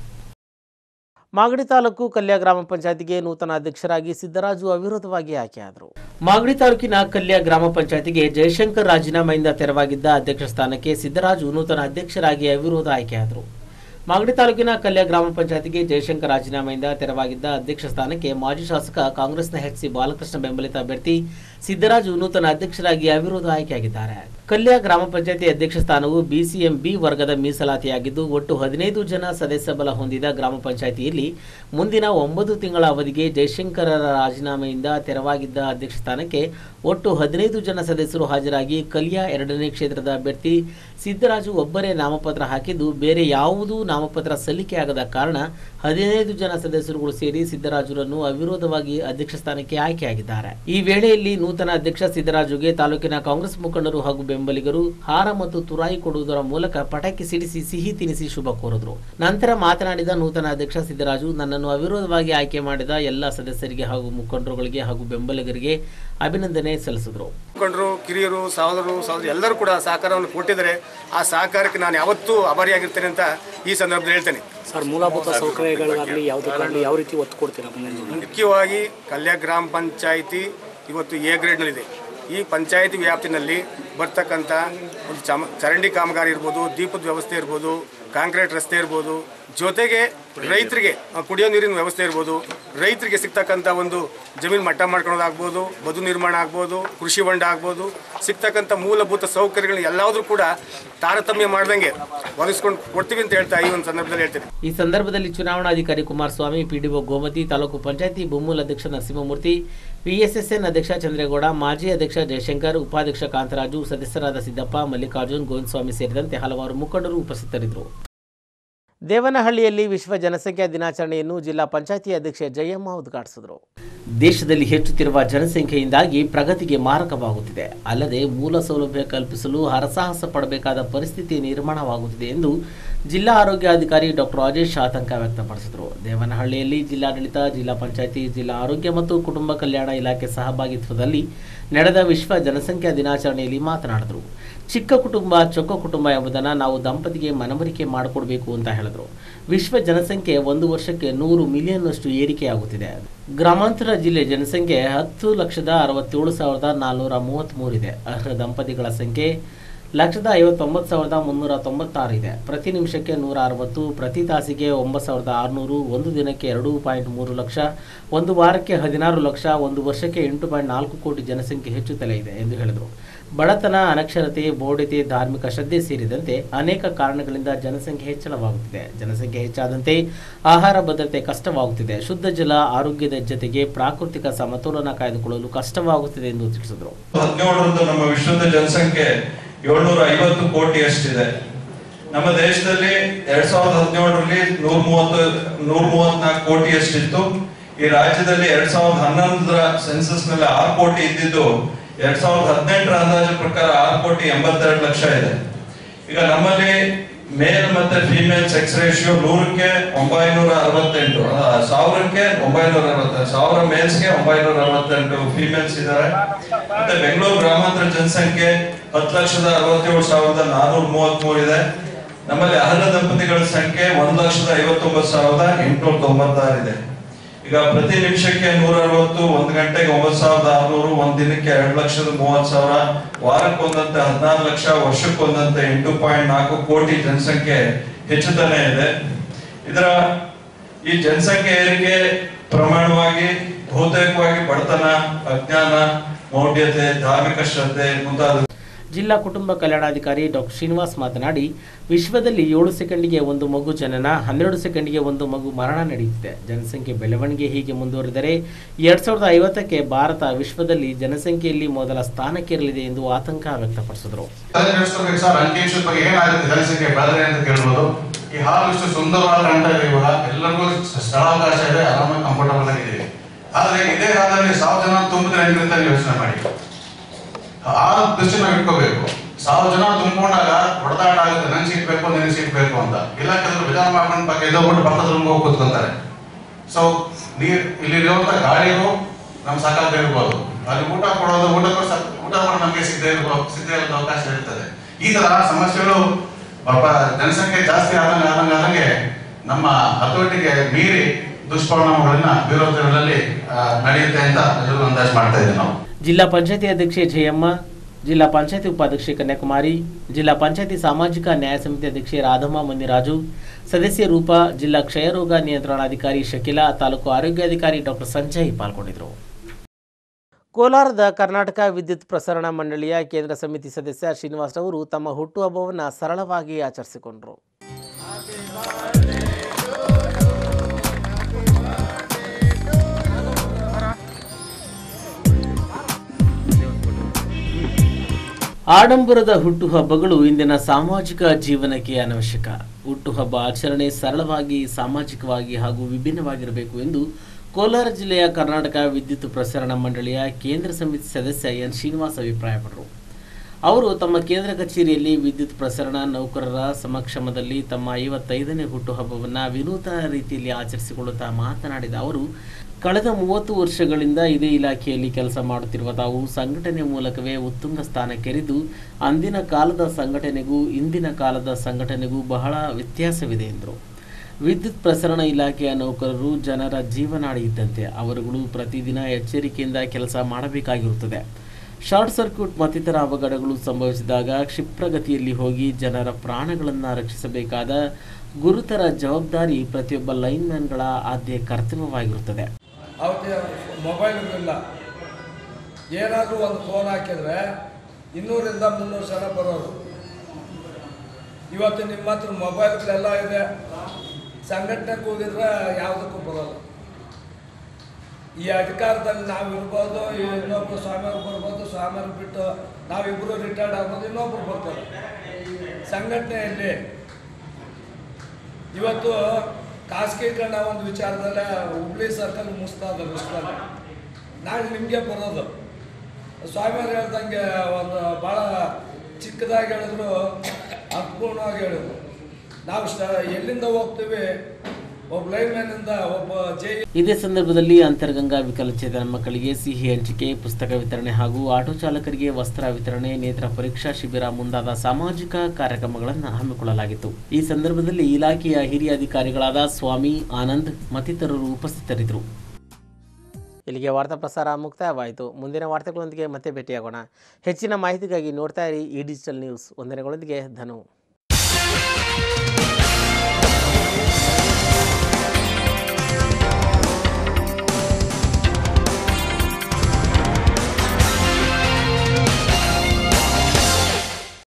ಮಾಗಡಿ ತಾಲೂಕು ಕಲ್ಯ ಗ್ರಾಮ ಪಂಚಾಯತಿಗೆ ನೂತನ ಅಧ್ಯಕ್ಷರಾಗಿ ಸಿದ್ದರಾಜು ಅವಿರೋಧವಾಗಿ ಆಯ್ಕೆಯಾದರು ಮಾಗಡಿ ತಾಲೂಕಿನ ಕಲ್ಯ ಗ್ರಾಮ ಪಂಚಾಯತಿಗೆ ಜಯಶಂಕರ್ ರಾಜೀನಾಮೆಯಿಂದ ತೆರವಾಗಿದ್ದ ಅಧ್ಯಕ್ಷ ಸ್ಥಾನಕ್ಕೆ ಸಿದ್ದರಾಜು ನೂತನ ಅಧ್ಯಕ್ಷರಾಗಿ ಅವಿರೋಧ ಆಯ್ಕೆಯಾದರು ಮಾಗಡಿ ತಾಲೂಕಿನ ಕಲ್ಯ ಗ್ರಾಮ ಪಂಚಾಯತಿಗೆ ಜಯಶಂಕರ್ ರಾಜೀನಾಮೆಯಿಂದ ತೆರವಾಗಿದ್ದ ಅಧ್ಯಕ್ಷ ಸ್ಥಾನಕ್ಕೆ ಮಾಜಿ ಶಾಸಕ ಕಾಂಗ್ರೆಸ್ನ ಎಚ್ ಸಿ ಬಾಲಕೃಷ್ಣ ಬೆಂಬಲಿತ ಅಭ್ಯರ್ಥಿ ಸಿದ್ದರಾಜು ನೂತನ ಅಧ್ಯಕ್ಷರಾಗಿ ಅವಿರೋಧ ಆಯ್ಕೆಯಾಗಿದ್ದಾರೆ ಕಲ್ಯ ಗ್ರಾಮ ಪಂಚಾಯತಿ ಅಧ್ಯಕ್ಷ ಸ್ಥಾನವು ಬಿಸಿಎಂ ಬಿ ವರ್ಗದ ಮೀಸಲಾತಿಯಾಗಿದ್ದು ಒಟ್ಟು ಹದಿನೈದು ಜನ ಸದಸ್ಯ ಬಲ ಹೊಂದಿದ ಗ್ರಾಮ ಪಂಚಾಯತಿಯಲ್ಲಿ ಮುಂದಿನ ಒಂಬತ್ತು ತಿಂಗಳ ಅವಧಿಗೆ ಜಯಶಂಕರರ ರಾಜೀನಾಮೆಯಿಂದ ತೆರವಾಗಿದ್ದ ಅಧ್ಯಕ್ಷ ಸ್ಥಾನಕ್ಕೆ ಒಟ್ಟು ಹದಿನೈದು ಜನ ಸದಸ್ಯರು ಹಾಜರಾಗಿ ಕಲ್ಯ ಎರಡನೇ ಕ್ಷೇತ್ರದ ಅಭ್ಯರ್ಥಿ ಸಿದ್ದರಾಜು ಒಬ್ಬರೇ ನಾಮಪತ್ರ ಹಾಕಿದ್ದು ಬೇರೆ ಯಾವುದೂ ನಾಮಪತ್ರ ಸಲ್ಲಿಕೆಯಾಗದ ಕಾರಣ ಹದಿನೈದು ಜನ ಸದಸ್ಯರುಗಳು ಸೇರಿ ಸಿದ್ದರಾಜುರನ್ನು ಅವಿರೋಧವಾಗಿ ಅಧ್ಯಕ್ಷ ಸ್ಥಾನಕ್ಕೆ ಆಯ್ಕೆಯಾಗಿದ್ದಾರೆ ಈ ವೇಳೆಯಲ್ಲಿ ನೂತನ ಅಧ್ಯಕ್ಷ ಸಿದ್ದರಾಜುಗೆ ತಾಲೂಕಿನ ಕಾಂಗ್ರೆಸ್ ಮುಖಂಡರು ಹಾಗೂ ಬೆಂಬಲಿಗರು ಹಾರ ಮತ್ತು ತುರಾಯಿ ಕೊಡುವುದರ ಮೂಲಕ ಪಟಾಕಿ ಸಿಡಿಸಿ ಸಿಹಿ ತಿನಿಸಿ ಶುಭ ಕೋರಿದ್ರು ನಂತರ ಮಾತನಾಡಿದ ನೂತನ ಅಧ್ಯಕ್ಷ ಸಿದ್ದರಾಜು ನನ್ನನ್ನು ಅವಿರೋಧವಾಗಿ ಆಯ್ಕೆ ಮಾಡಿದ ಎಲ್ಲ ಸದಸ್ಯರಿಗೆ ಹಾಗೂ ಮುಖಂಡರುಗಳಿಗೆ ಹಾಗೂ ಬೆಂಬಲಿಗರಿಗೆ ಅಭಿನಂದನೆ ಸಲ್ಲಿಸಿದರು ಮುಖಂಡರು ಕಿರಿಯರು ಸಹೋದರರು ಸಹೋದರಿ ಎಲ್ಲರೂ ಕೂಡ ಸಹಕಾರವನ್ನು ಕೊಟ್ಟಿದ್ದಾರೆ ಆ ಸಹಕಾರಕ್ಕೆ ನಾನು ಯಾವತ್ತೂ ಆಭಾರಿಯಾಗಿರ್ತೇನೆ ಅಂತ ಈ ಸಂದರ್ಭದಲ್ಲಿ ಹೇಳ್ತೇನೆ ಸರ್ ಮೂಲಭೂತ ಸೌಕರ್ಯಗಳಾಗಲಿ ಯಾವುದಕ್ಕಾಗಲಿ ಯಾವ ರೀತಿ ಒತ್ತು ಕೊಡ್ತೀರಾ ಮುಂದಿನ ಮುಖ್ಯವಾಗಿ ಕಲ್ಯ ಗ್ರಾಮ ಪಂಚಾಯಿತಿ ಇವತ್ತು ಎ ಗ್ರೇಡ್ನಲ್ಲಿದೆ ಈ ಪಂಚಾಯಿತಿ ವ್ಯಾಪ್ತಿನಲ್ಲಿ ಬರ್ತಕ್ಕಂಥ ಒಂದು ಚಮ ಚರಂಡಿ ಕಾಮಗಾರಿ ಇರ್ಬೋದು ದೀಪದ ವ್ಯವಸ್ಥೆ ಇರ್ಬೋದು ಕಾಂಕ್ರೀಟ್ ರಸ್ತೆ ಇರ್ಬೋದು ಜೊತೆಗೆ ರೈತರಿಗೆ ಆ, ಕುಡಿಯೋ ನೀರಿನ ವ್ಯವಸ್ಥೆ ಇರ್ಬೋದು ರೈತರಿಗೆ ಸಿಗ್ತಕ್ಕಂಥ ಒಂದು ಜಮೀನು ಮಟ್ಟ ಮಾಡ್ಕೊಳೋದಾಗ್ಬೋದು ಬದು ನಿರ್ಮಾಣ ಆಗ್ಬೋದು ಕೃಷಿ ಹೊಂಡ ಆಗ್ಬೋದು ಸಿಗ್ತಕ್ಕಂಥ ಮೂಲಭೂತ ಸೌಕರ್ಯಗಳನ್ನ ಎಲ್ಲಾದರೂ ಕೂಡ ತಾರತಮ್ಯ ಮಾಡ್ದಂಗೆ ಒದಗಿಸ್ಕೊಂಡು ಕೊಡ್ತೀವಿ ಅಂತ ಹೇಳ್ತಾ ಈ ಒಂದು ಸಂದರ್ಭದಲ್ಲಿ ಹೇಳ್ತೀನಿ ಈ ಸಂದರ್ಭದಲ್ಲಿ ಚುನಾವಣಾಧಿಕಾರಿ ಕುಮಾರಸ್ವಾಮಿ ಪಿಡಿಒ ಗೋಮತಿ ತಾಲೂಕು ಪಂಚಾಯತಿ ಬೊಮ್ಮೂಲ್ ಅಧ್ಯಕ್ಷ ನರಸಿಂಹಮೂರ್ತಿ ಪಿಎಸ್ಎಸ್ಎನ್ ಅಧ್ಯಕ್ಷ ಚಂದ್ರೇಗೌಡ ಮಾಜಿ ಅಧ್ಯಕ್ಷ ಜಯಶಂಕರ್ ಉಪಾಧ್ಯಕ್ಷ ಕಾಂತರಾಜು ಸದಸ್ಯರಾದ ಸಿದ್ದಪ್ಪ ಮಲ್ಲಿಕಾರ್ಜುನ್ ಗೋವಿಂದಸ್ವಾಮಿ ಸೇರಿದಂತೆ ಹಲವಾರು ಮುಖಂಡರು ಉಪಸ್ಥಿತರಿದ್ದರು ದೇವನಹಳ್ಳಿಯಲ್ಲಿ ವಿಶ್ವ ಜನಸಂಖ್ಯಾ ದಿನಾಚರಣೆಯನ್ನು ಜಿಲ್ಲಾ ಪಂಚಾಯತಿ ಅಧ್ಯಕ್ಷೆ ಜಯಮ್ಮ ಉದ್ಘಾಟಿಸಿದರು ದೇಶದಲ್ಲಿ ಹೆಚ್ಚುತ್ತಿರುವ ಜನಸಂಖ್ಯೆಯಿಂದಾಗಿ ಪ್ರಗತಿಗೆ ಮಾರಕವಾಗುತ್ತಿದೆ ಅಲ್ಲದೆ ಮೂಲ ಸೌಲಭ್ಯ ಕಲ್ಪಿಸಲು ಹರಸಾಹಸ ಪಡಬೇಕಾದ ಪರಿಸ್ಥಿತಿ ನಿರ್ಮಾಣವಾಗುತ್ತಿದೆ ಎಂದು ಜಿಲ್ಲಾ ಆರೋಗ್ಯಾಧಿಕಾರಿ ಡಾಕ್ಟರ್ ರಾಜೇಶ್ ಆತಂಕ ವ್ಯಕ್ತಪಡಿಸಿದರು ದೇವನಹಳ್ಳಿಯಲ್ಲಿ ಜಿಲ್ಲಾಡಳಿತ ಜಿಲ್ಲಾ ಪಂಚಾಯತಿ ಜಿಲ್ಲಾ ಆರೋಗ್ಯ ಮತ್ತು ಕುಟುಂಬ ಕಲ್ಯಾಣ ಇಲಾಖೆ ಸಹಭಾಗಿತ್ವದಲ್ಲಿ ನಡೆದ ವಿಶ್ವ ಜನಸಂಖ್ಯಾ ದಿನಾಚರಣೆಯಲ್ಲಿ ಮಾತನಾಡಿದರು ಚಿಕ್ಕ ಕುಟುಂಬ ಚೊಕ್ಕ ಕುಟುಂಬ ಎಂಬುದನ್ನು ನಾವು ದಂಪತಿಗೆ ಮನವರಿಕೆ ಮಾಡಿಕೊಡ್ಬೇಕು ಅಂತ ಹೇಳಿದ್ರು ವಿಶ್ವ ಜನಸಂಖ್ಯೆ ಒಂದು ವರ್ಷಕ್ಕೆ ನೂರು ಮಿಲಿಯನ್ನಷ್ಟು ಏರಿಕೆಯಾಗುತ್ತಿದೆ ಗ್ರಾಮಾಂತರ ಜಿಲ್ಲೆ ಜನಸಂಖ್ಯೆ ಹತ್ತು ಲಕ್ಷದ ಅರವತ್ತೇಳು ಸಾವಿರದ ನಾನ್ನೂರ ಮೂವತ್ತ್ಮೂರಿದೆ ಅರ್ಹ ದಂಪತಿಗಳ ಸಂಖ್ಯೆ ಲಕ್ಷದ ಐವತ್ತೊಂಬತ್ತು ಸಾವಿರದ ಮುನ್ನೂರ ತೊಂಬತ್ತಾರು ಇದೆ ಪ್ರತಿ ನಿಮಿಷಕ್ಕೆ ನೂರ ಅರವತ್ತು ಪ್ರತಿ ತಾಸಿಗೆ ಒಂಬತ್ತು ಸಾವಿರದ ಆರುನೂರು ಒಂದು ದಿನಕ್ಕೆ ಎರಡು ಪಾಯಿಂಟ್ ಮೂರು ಲಕ್ಷ ಒಂದು ವಾರಕ್ಕೆ ಹದಿನಾರು ಲಕ್ಷ ಒಂದು ವರ್ಷಕ್ಕೆ ಎಂಟು ಪಾಯಿಂಟ್ ನಾಲ್ಕು ಕೋಟಿ ಜನಸಂಖ್ಯೆ ಹೆಚ್ಚುತ್ತಲೇ ಇದೆ ಎಂದು ಹೇಳಿದರು ಬಡತನ ಅನಕ್ಷರತೆ ಬೋಡತೆ ಧಾರ್ಮಿಕ ಶ್ರದ್ಧೆ ಸೇರಿದಂತೆ ಅನೇಕ ಕಾರಣಗಳಿಂದ ಜನಸಂಖ್ಯೆ ಹೆಚ್ಚಳವಾಗುತ್ತಿದೆ ಜನಸಂಖ್ಯೆ ಹೆಚ್ಚಾದಂತೆ ಆಹಾರ ಭದ್ರತೆ ಕಷ್ಟವಾಗುತ್ತಿದೆ ಶುದ್ಧ ಜಲ ಆರೋಗ್ಯದ ಜೊತೆಗೆ ಪ್ರಾಕೃತಿಕ ಸಮತೋಲನ ಕಾಯ್ದುಕೊಳ್ಳಲು ಕಷ್ಟವಾಗುತ್ತಿದೆ ಎಂದು ತಿಳಿಸಿದರು ಹದಿನೇಳರಂದು ನಮ್ಮ ವಿಶ್ವದ ಜನಸಂಖ್ಯೆ ಏಳ್ನೂರ ಐವತ್ತು ಕೋಟಿ ಅಷ್ಟಿದೆ ನಮ್ಮ ದೇಶದಲ್ಲಿ ಎರಡ್ ಸಾವಿರದ ಹದಿನೇಳರಲ್ಲಿ ನೂರ ಮೂವತ್ತು ನೂರ ಮೂವತ್ನಾಲ್ಕು ಕೋಟಿ ಅಷ್ಟಿತ್ತು ಈ ರಾಜ್ಯದಲ್ಲಿ ಎರಡ್ ಸಾವಿರದ ಹನ್ನೊಂದರ ಸೆನ್ಸಸ್ ನಲ್ಲಿ ಆರು ಕೋಟಿ ಇದ್ದಿದ್ದು ಎರಡ್ ಸಾವಿರದ ಹದಿನೆಂಟರ ಅಂದಾಜು ಪ್ರಕಾರ ಆರು ಕೋಟಿ ಎಂಬತ್ತೆರಡು ಲಕ್ಷ ಇದೆ ಈಗ ನಮ್ಮಲ್ಲಿ ಮೇಲ್ ಮತ್ತೆ ಫಿಮೇಲ್ ಸೆಕ್ಸ್ ರೇಷಿಯೋ ನೂರಕ್ಕೆ ಒಂಬೈನೂರ ಅರವತ್ತೆಂಟು ಆ, ಸಾವಿರಕ್ಕೆ ಒಂಬೈನೂರ ಅರವತ್ತೆಂಟು ಸಾವಿರ ಮೇಲ್ಸ್ಗೆ ಒಂಬೈನೂರ ಅರವತ್ತೆಂಟು ಫಿಮೇಲ್ಸ್ ಇದ್ದಾರೆ ಮತ್ತೆ ಬೆಂಗಳೂರು ಗ್ರಾಮಾಂತರ ಜನಸಂಖ್ಯೆ ಹತ್ತು ಲಕ್ಷದ ಅರವತ್ತೇಳು ಸಾವಿರದ ನಾನೂರ ಮೂವತ್ತ್ ಇದೆ ನಮ್ಮಲ್ಲಿ ಅರ್ಹ ದಂಪತಿಗಳ ಸಂಖ್ಯೆ ಒಂದ್ ಲಕ್ಷದ ಐವತ್ತೊಂಬತ್ತು ಸಾವಿರದ ಎಂಟುನೂರ ತೊಂಬತ್ತಾರು ಇದೆ ಈಗ ಈಗ ಪ್ರತಿ ನಿಮಿಷಕ್ಕೆ ನೂರ ಅರವತ್ತು ಒಂದ್ ಗಂಟೆಗೆ ಒಂಬತ್ತು ಸಾವಿರದ ಆರ್ನೂರು ಒಂದ್ ದಿನಕ್ಕೆ ಎರಡು ಲಕ್ಷದ ಮೂವತ್ ಸಾವಿರ ವಾರಕ್ಕೊಂದಂತೆ ಹದಿನಾರು ಲಕ್ಷ ವರ್ಷಕ್ಕೊಂದಂತೆ ಎಂಟು ಪಾಯಿಂಟ್ ನಾಲ್ಕು ಕೋಟಿ ಜನಸಂಖ್ಯೆ ಹೆಚ್ಚುತ್ತಾನೆ ಇದೆ ಇದರ ಈ ಜನಸಂಖ್ಯೆ ಏರಿಕೆ ಪ್ರಮಾಣವಾಗಿ ಬಹುತೇಕವಾಗಿ ಬಡತನ ಅಜ್ಞಾನ ಮೌಢ್ಯತೆ ಧಾರ್ಮಿಕ ಶ್ರದ್ಧೆ ಮುಂತಾದ ಜಿಲ್ಲಾ ಕುಟುಂಬ ಕಲ್ಯಾಣಾಧಿಕಾರಿ ಡಾಕ್ಟರ್ ಶ್ರೀನಿವಾಸ್ ಮಾತನಾಡಿ ವಿಶ್ವದಲ್ಲಿ ಏಳು ಸೆಕೆಂಡಿಗೆ ಒಂದು ಮಗು ಜನನ ಹನ್ನೆರಡು ಸೆಕೆಂಡಿಗೆ ಒಂದು ಮಗು ಮರಣ ನಡೆಯುತ್ತಿದೆ ಜನಸಂಖ್ಯೆ ಬೆಳವಣಿಗೆ ಹೀಗೆ ಮುಂದುವರಿದರೆ ಎರಡ್ ಸಾವಿರದ ಐವತ್ತಕ್ಕೆ ಭಾರತ ವಿಶ್ವದಲ್ಲಿ ಜನಸಂಖ್ಯೆಯಲ್ಲಿ ಮೊದಲ ಸ್ಥಾನಕ್ಕೇರಲಿದೆ ಎಂದು ಆತಂಕ ವ್ಯಕ್ತಪಡಿಸಿದರು ತಲೆ ಕೆಡಿಸ್ಕೋಬೇಕು ಸರ್ ಅಂಕಿಅಂಶದ ಬಗ್ಗೆ ಏನಾಗುತ್ತೆ ಜನಸಂಖ್ಯೆ ಬೆಳೆದ್ರೆ ಅಂತ ಕೇಳ್ಬೋದು ಈ ಹಾಲು ಇಷ್ಟು ಸುಂದರವಾಗಿ ಕಾಣ್ತಾ ಇದೆ ಇವಾಗ ಎಲ್ಲರಿಗೂ ಸ್ಥಳಾವಕಾಶ ಇದೆ ಆರಾಮಾಗಿ ಕಂಫರ್ಟಬಲ್ ಆಗಿದ್ದೀವಿ ಆದ್ರೆ ಇದೇ ಹಾಲಲ್ಲಿ ಸಾವಿರ ಜನ ತುಂಬಿದ್ರೆ ಹೆಂಗಿರುತ್ತೆ ಅಂತ ಯೋಚನೆ ಮಾಡಿ ಆ ದೃಷ್ಟಿ ನಾವು ಇಟ್ಕೋಬೇಕು ಸಾವಿರ ಜನ ತುಂಬಿಕೊಂಡಾಗ ಹೊಡೆದಾಟ ಆಗುತ್ತೆ ನನ್ ಸೀಟ್ ಬೇಕು ನಿನ್ ಸೀಟ್ ಬೇಕು ಅಂತ ಇಲ್ಲ ಕೆಲವರು ಬೇಜಾರು ಮಾಡ್ಕೊಂಡು ಪಕ್ಕ ಎದ್ದೋಗ್ಬಿಟ್ಟು ಪಕ್ಕದ ರೂಮ್ಗೆ ಹೋಗಿ ಕೂತ್ಕೊಂತಾರೆ ಸೊ ನೀರ್ ಇಲ್ಲಿ ಇರುವಂತ ಗಾಳಿಗೂ ನಮ್ ಸಾಕಾಗದೇ ಇರ್ಬೋದು ಅಲ್ಲಿ ಊಟ ಕೊಡೋದು ಊಟಕ್ಕೂ ಸ- ಊಟ ಕೂಡ ನಮಗೆ ಸಿಗದೆ ಇರುವ ಸಿಗದೆ ಇರೋ ಅವಕಾಶ ಇರ್ತದೆ ಈ ತರ ಸಮಸ್ಯೆಗಳು ಪಾಪ ಜನಸಂಖ್ಯೆ ಜಾಸ್ತಿ ಆದಂಗೆ ಆದಂಗೆ ಆದಂಗೆ ನಮ್ಮ ಹತೋಟಿಗೆ ಮೀರಿ ದುಷ್ಪರಿಣಾಮಗಳನ್ನ ಬೀರೋದ್ರಲ್ಲಿ ನಡೆಯುತ್ತೆ ಅಂತ ಎಲ್ಲರೂ ಅಂದಾಜು ಮಾಡ್ತಾ ಇದ್ದೀವಿ ನಾವು ಜಿಲ್ಲಾ ಪಂಚಾಯತಿ ಅಧ್ಯಕ್ಷೆ ಜಯಮ್ಮ ಜಿಲ್ಲಾ ಪಂಚಾಯತಿ ಉಪಾಧ್ಯಕ್ಷೆ ಕನ್ಯಾಕುಮಾರಿ ಜಿಲ್ಲಾ ಪಂಚಾಯತಿ ಸಾಮಾಜಿಕ ನ್ಯಾಯ ಸಮಿತಿ ಅಧ್ಯಕ್ಷೆ ರಾಧಮ್ಮ ಮುನಿರಾಜು ಸದಸ್ಯ ರೂಪ ಜಿಲ್ಲಾ ಕ್ಷಯರೋಗ ನಿಯಂತ್ರಣಾಧಿಕಾರಿ ಶಕಿಲಾ ತಾಲೂಕು ಆರೋಗ್ಯಾಧಿಕಾರಿ ಡಾಕ್ಟರ್ ಸಂಜಯ್ ಪಾಲ್ಗೊಂಡಿದ್ದರು ಕೋಲಾರದ ಕರ್ನಾಟಕ ವಿದ್ಯುತ್ ಪ್ರಸರಣ ಮಂಡಳಿಯ ಕೇಂದ್ರ ಸಮಿತಿ ಸದಸ್ಯ ಶ್ರೀನಿವಾಸ್ ಅವರು ತಮ್ಮ ಹುಟ್ಟುಹಬ್ಬವನ್ನು ಸರಳವಾಗಿ ಆಚರಿಸಿಕೊಂಡರು ಆಡಂಬರದ ಹುಟ್ಟುಹಬ್ಬಗಳು ಇಂದಿನ ಸಾಮಾಜಿಕ ಜೀವನಕ್ಕೆ ಅನವಶ್ಯಕ ಹುಟ್ಟುಹಬ್ಬ ಆಚರಣೆ ಸರಳವಾಗಿ ಸಾಮಾಜಿಕವಾಗಿ ಹಾಗೂ ವಿಭಿನ್ನವಾಗಿರಬೇಕು ಎಂದು ಕೋಲಾರ ಜಿಲ್ಲೆಯ ಕರ್ನಾಟಕ ವಿದ್ಯುತ್ ಪ್ರಸರಣ ಮಂಡಳಿಯ ಕೇಂದ್ರ ಸಮಿತಿ ಸದಸ್ಯ ಎನ್ ಶ್ರೀನಿವಾಸ್ ಅಭಿಪ್ರಾಯಪಟ್ಟರು ಅವರು ತಮ್ಮ ಕೇಂದ್ರ ಕಚೇರಿಯಲ್ಲಿ ವಿದ್ಯುತ್ ಪ್ರಸರಣ ನೌಕರರ ಸಮಕ್ಷಮದಲ್ಲಿ ತಮ್ಮ ಐವತ್ತೈದನೇ ಹುಟ್ಟುಹಬ್ಬವನ್ನು ವಿನೂತನ ರೀತಿಯಲ್ಲಿ ಆಚರಿಸಿಕೊಳ್ಳುತ್ತಾ ಮಾತನಾಡಿದ ಅವರು ಕಳೆದ ಮೂವತ್ತು ವರ್ಷಗಳಿಂದ ಇದೇ ಇಲಾಖೆಯಲ್ಲಿ ಕೆಲಸ ಮಾಡುತ್ತಿರುವ ತಾವು ಸಂಘಟನೆ ಮೂಲಕವೇ ಉತ್ತುಂಗ ಸ್ಥಾನಕ್ಕೆರಿದು ಅಂದಿನ ಕಾಲದ ಸಂಘಟನೆಗೂ ಇಂದಿನ ಕಾಲದ ಸಂಘಟನೆಗೂ ಬಹಳ ವ್ಯತ್ಯಾಸವಿದೆ ಎಂದರು ವಿದ್ಯುತ್ ಪ್ರಸರಣ ಇಲಾಖೆಯ ನೌಕರರು ಜನರ ಜೀವನಾಡಿ ಇದ್ದಂತೆ ಅವರುಗಳು ಪ್ರತಿದಿನ ಎಚ್ಚರಿಕೆಯಿಂದ ಕೆಲಸ ಮಾಡಬೇಕಾಗಿರುತ್ತದೆ ಶಾರ್ಟ್ ಸರ್ಕ್ಯೂಟ್ ಮತ್ತಿತರ ಅವಘಡಗಳು ಸಂಭವಿಸಿದಾಗ ಕ್ಷಿಪ್ರಗತಿಯಲ್ಲಿ ಹೋಗಿ ಜನರ ಪ್ರಾಣಗಳನ್ನು ರಕ್ಷಿಸಬೇಕಾದ ಗುರುತರ ಜವಾಬ್ದಾರಿ ಪ್ರತಿಯೊಬ್ಬ ಲೈನ್ಮ್ಯಾನ್ಗಳ ಆದ್ಯ ಕರ್ತವ್ಯವಾಗಿರುತ್ತದೆ ಅವತ್ತೆ ಮೊಬೈಲ್ ಇಲ್ಲ ಏನಾದರೂ ಒಂದು ಫೋನ್ ಹಾಕಿದ್ರೆ ಇನ್ನೂರಿಂದ ಮುನ್ನೂರು ಜನ ಬರೋರು ಇವತ್ತು ನಿಮ್ಮ ಹತ್ರ ಮೊಬೈಲ್ಗಳೆಲ್ಲ ಇದೆ ಸಂಘಟನೆಗೆ ಹೋಗಿದ್ರೆ ಯಾವುದಕ್ಕೂ ಬರೋಲ್ಲ ಈ ಅಧಿಕಾರದಲ್ಲಿ ನಾವು ಇರ್ಬೋದು ಇನ್ನೊಬ್ರು ಸ್ವಾಮಿಯವ್ರು ಬರ್ಬೋದು ಸ್ವಾಮಿಯವ್ರು ಬಿಟ್ಟು ನಾವಿಬ್ಬರು ರಿಟೈರ್ಡ್ ಆಗ್ಬೋದು ಇನ್ನೊಬ್ರು ಬರ್ತಾರೆ ಸಂಘಟನೆಯಲ್ಲಿ ಇವತ್ತು ಖಾಸಗೀಕರಣ ಒಂದು ವಿಚಾರದಲ್ಲೇ ಹುಬ್ಳಿ ಸರ್ಕಲ್ ಮುಗಿಸ್ತಾ ಇದೆ ಮುಗಿಸ್ತಾರೆ ನಾಳೆ ನಿಮಗೆ ಬರೋದು ಸ್ವಾಮಿಯವ್ರು ಹೇಳ್ದಂಗೆ ಒಂದು ಭಾಳ ಚಿಕ್ಕದಾಗಿ ಹೇಳಿದ್ರು ಅರ್ಥಪೂರ್ಣವಾಗಿ ಹೇಳಿದ್ರು ನಾವು ಶ ಎಲ್ಲಿಂದ ಹೋಗ್ತೀವಿ ಒಬ್ಬ ಲೈನ್ಮ್ಯಾನಿಂದ ಒಬ್ಬ ಜೈ ಇದೇ ಸಂದರ್ಭದಲ್ಲಿ ಅಂತರ್ಗಂಗಾ ವಿಕಲಚೇತನ ಮಕ್ಕಳಿಗೆ ಸಿಹಿ ಹಂಚಿಕೆ ಪುಸ್ತಕ ವಿತರಣೆ ಹಾಗೂ ಆಟೋ ಚಾಲಕರಿಗೆ ವಸ್ತ್ರ ವಿತರಣೆ ನೇತ್ರ ಪರೀಕ್ಷಾ ಶಿಬಿರ ಮುಂತಾದ ಸಾಮಾಜಿಕ ಕಾರ್ಯಕ್ರಮಗಳನ್ನು ಹಮ್ಮಿಕೊಳ್ಳಲಾಗಿತ್ತು ಈ ಸಂದರ್ಭದಲ್ಲಿ ಇಲಾಖೆಯ ಹಿರಿಯ ಅಧಿಕಾರಿಗಳಾದ ಸ್ವಾಮಿ ಆನಂದ್ ಮತ್ತಿತರರು ಉಪಸ್ಥಿತರಿದ್ದರು ಇಲ್ಲಿಗೆ ವಾರ್ತಾ ಪ್ರಸಾರ ಮುಕ್ತಾಯವಾಯಿತು ಮುಂದಿನ ವಾರ್ತೆಗಳೊಂದಿಗೆ ಮತ್ತೆ ಭೇಟಿಯಾಗೋಣ ಹೆಚ್ಚಿನ ಮಾಹಿತಿಗಾಗಿ ನೋಡ್ತಾ ಇರಿ ಈ ಡಿಜಿಟಲ್ ನ್ಯೂಸ್ ವಂದನೆಗಳೊಂದಿಗೆ ಧನು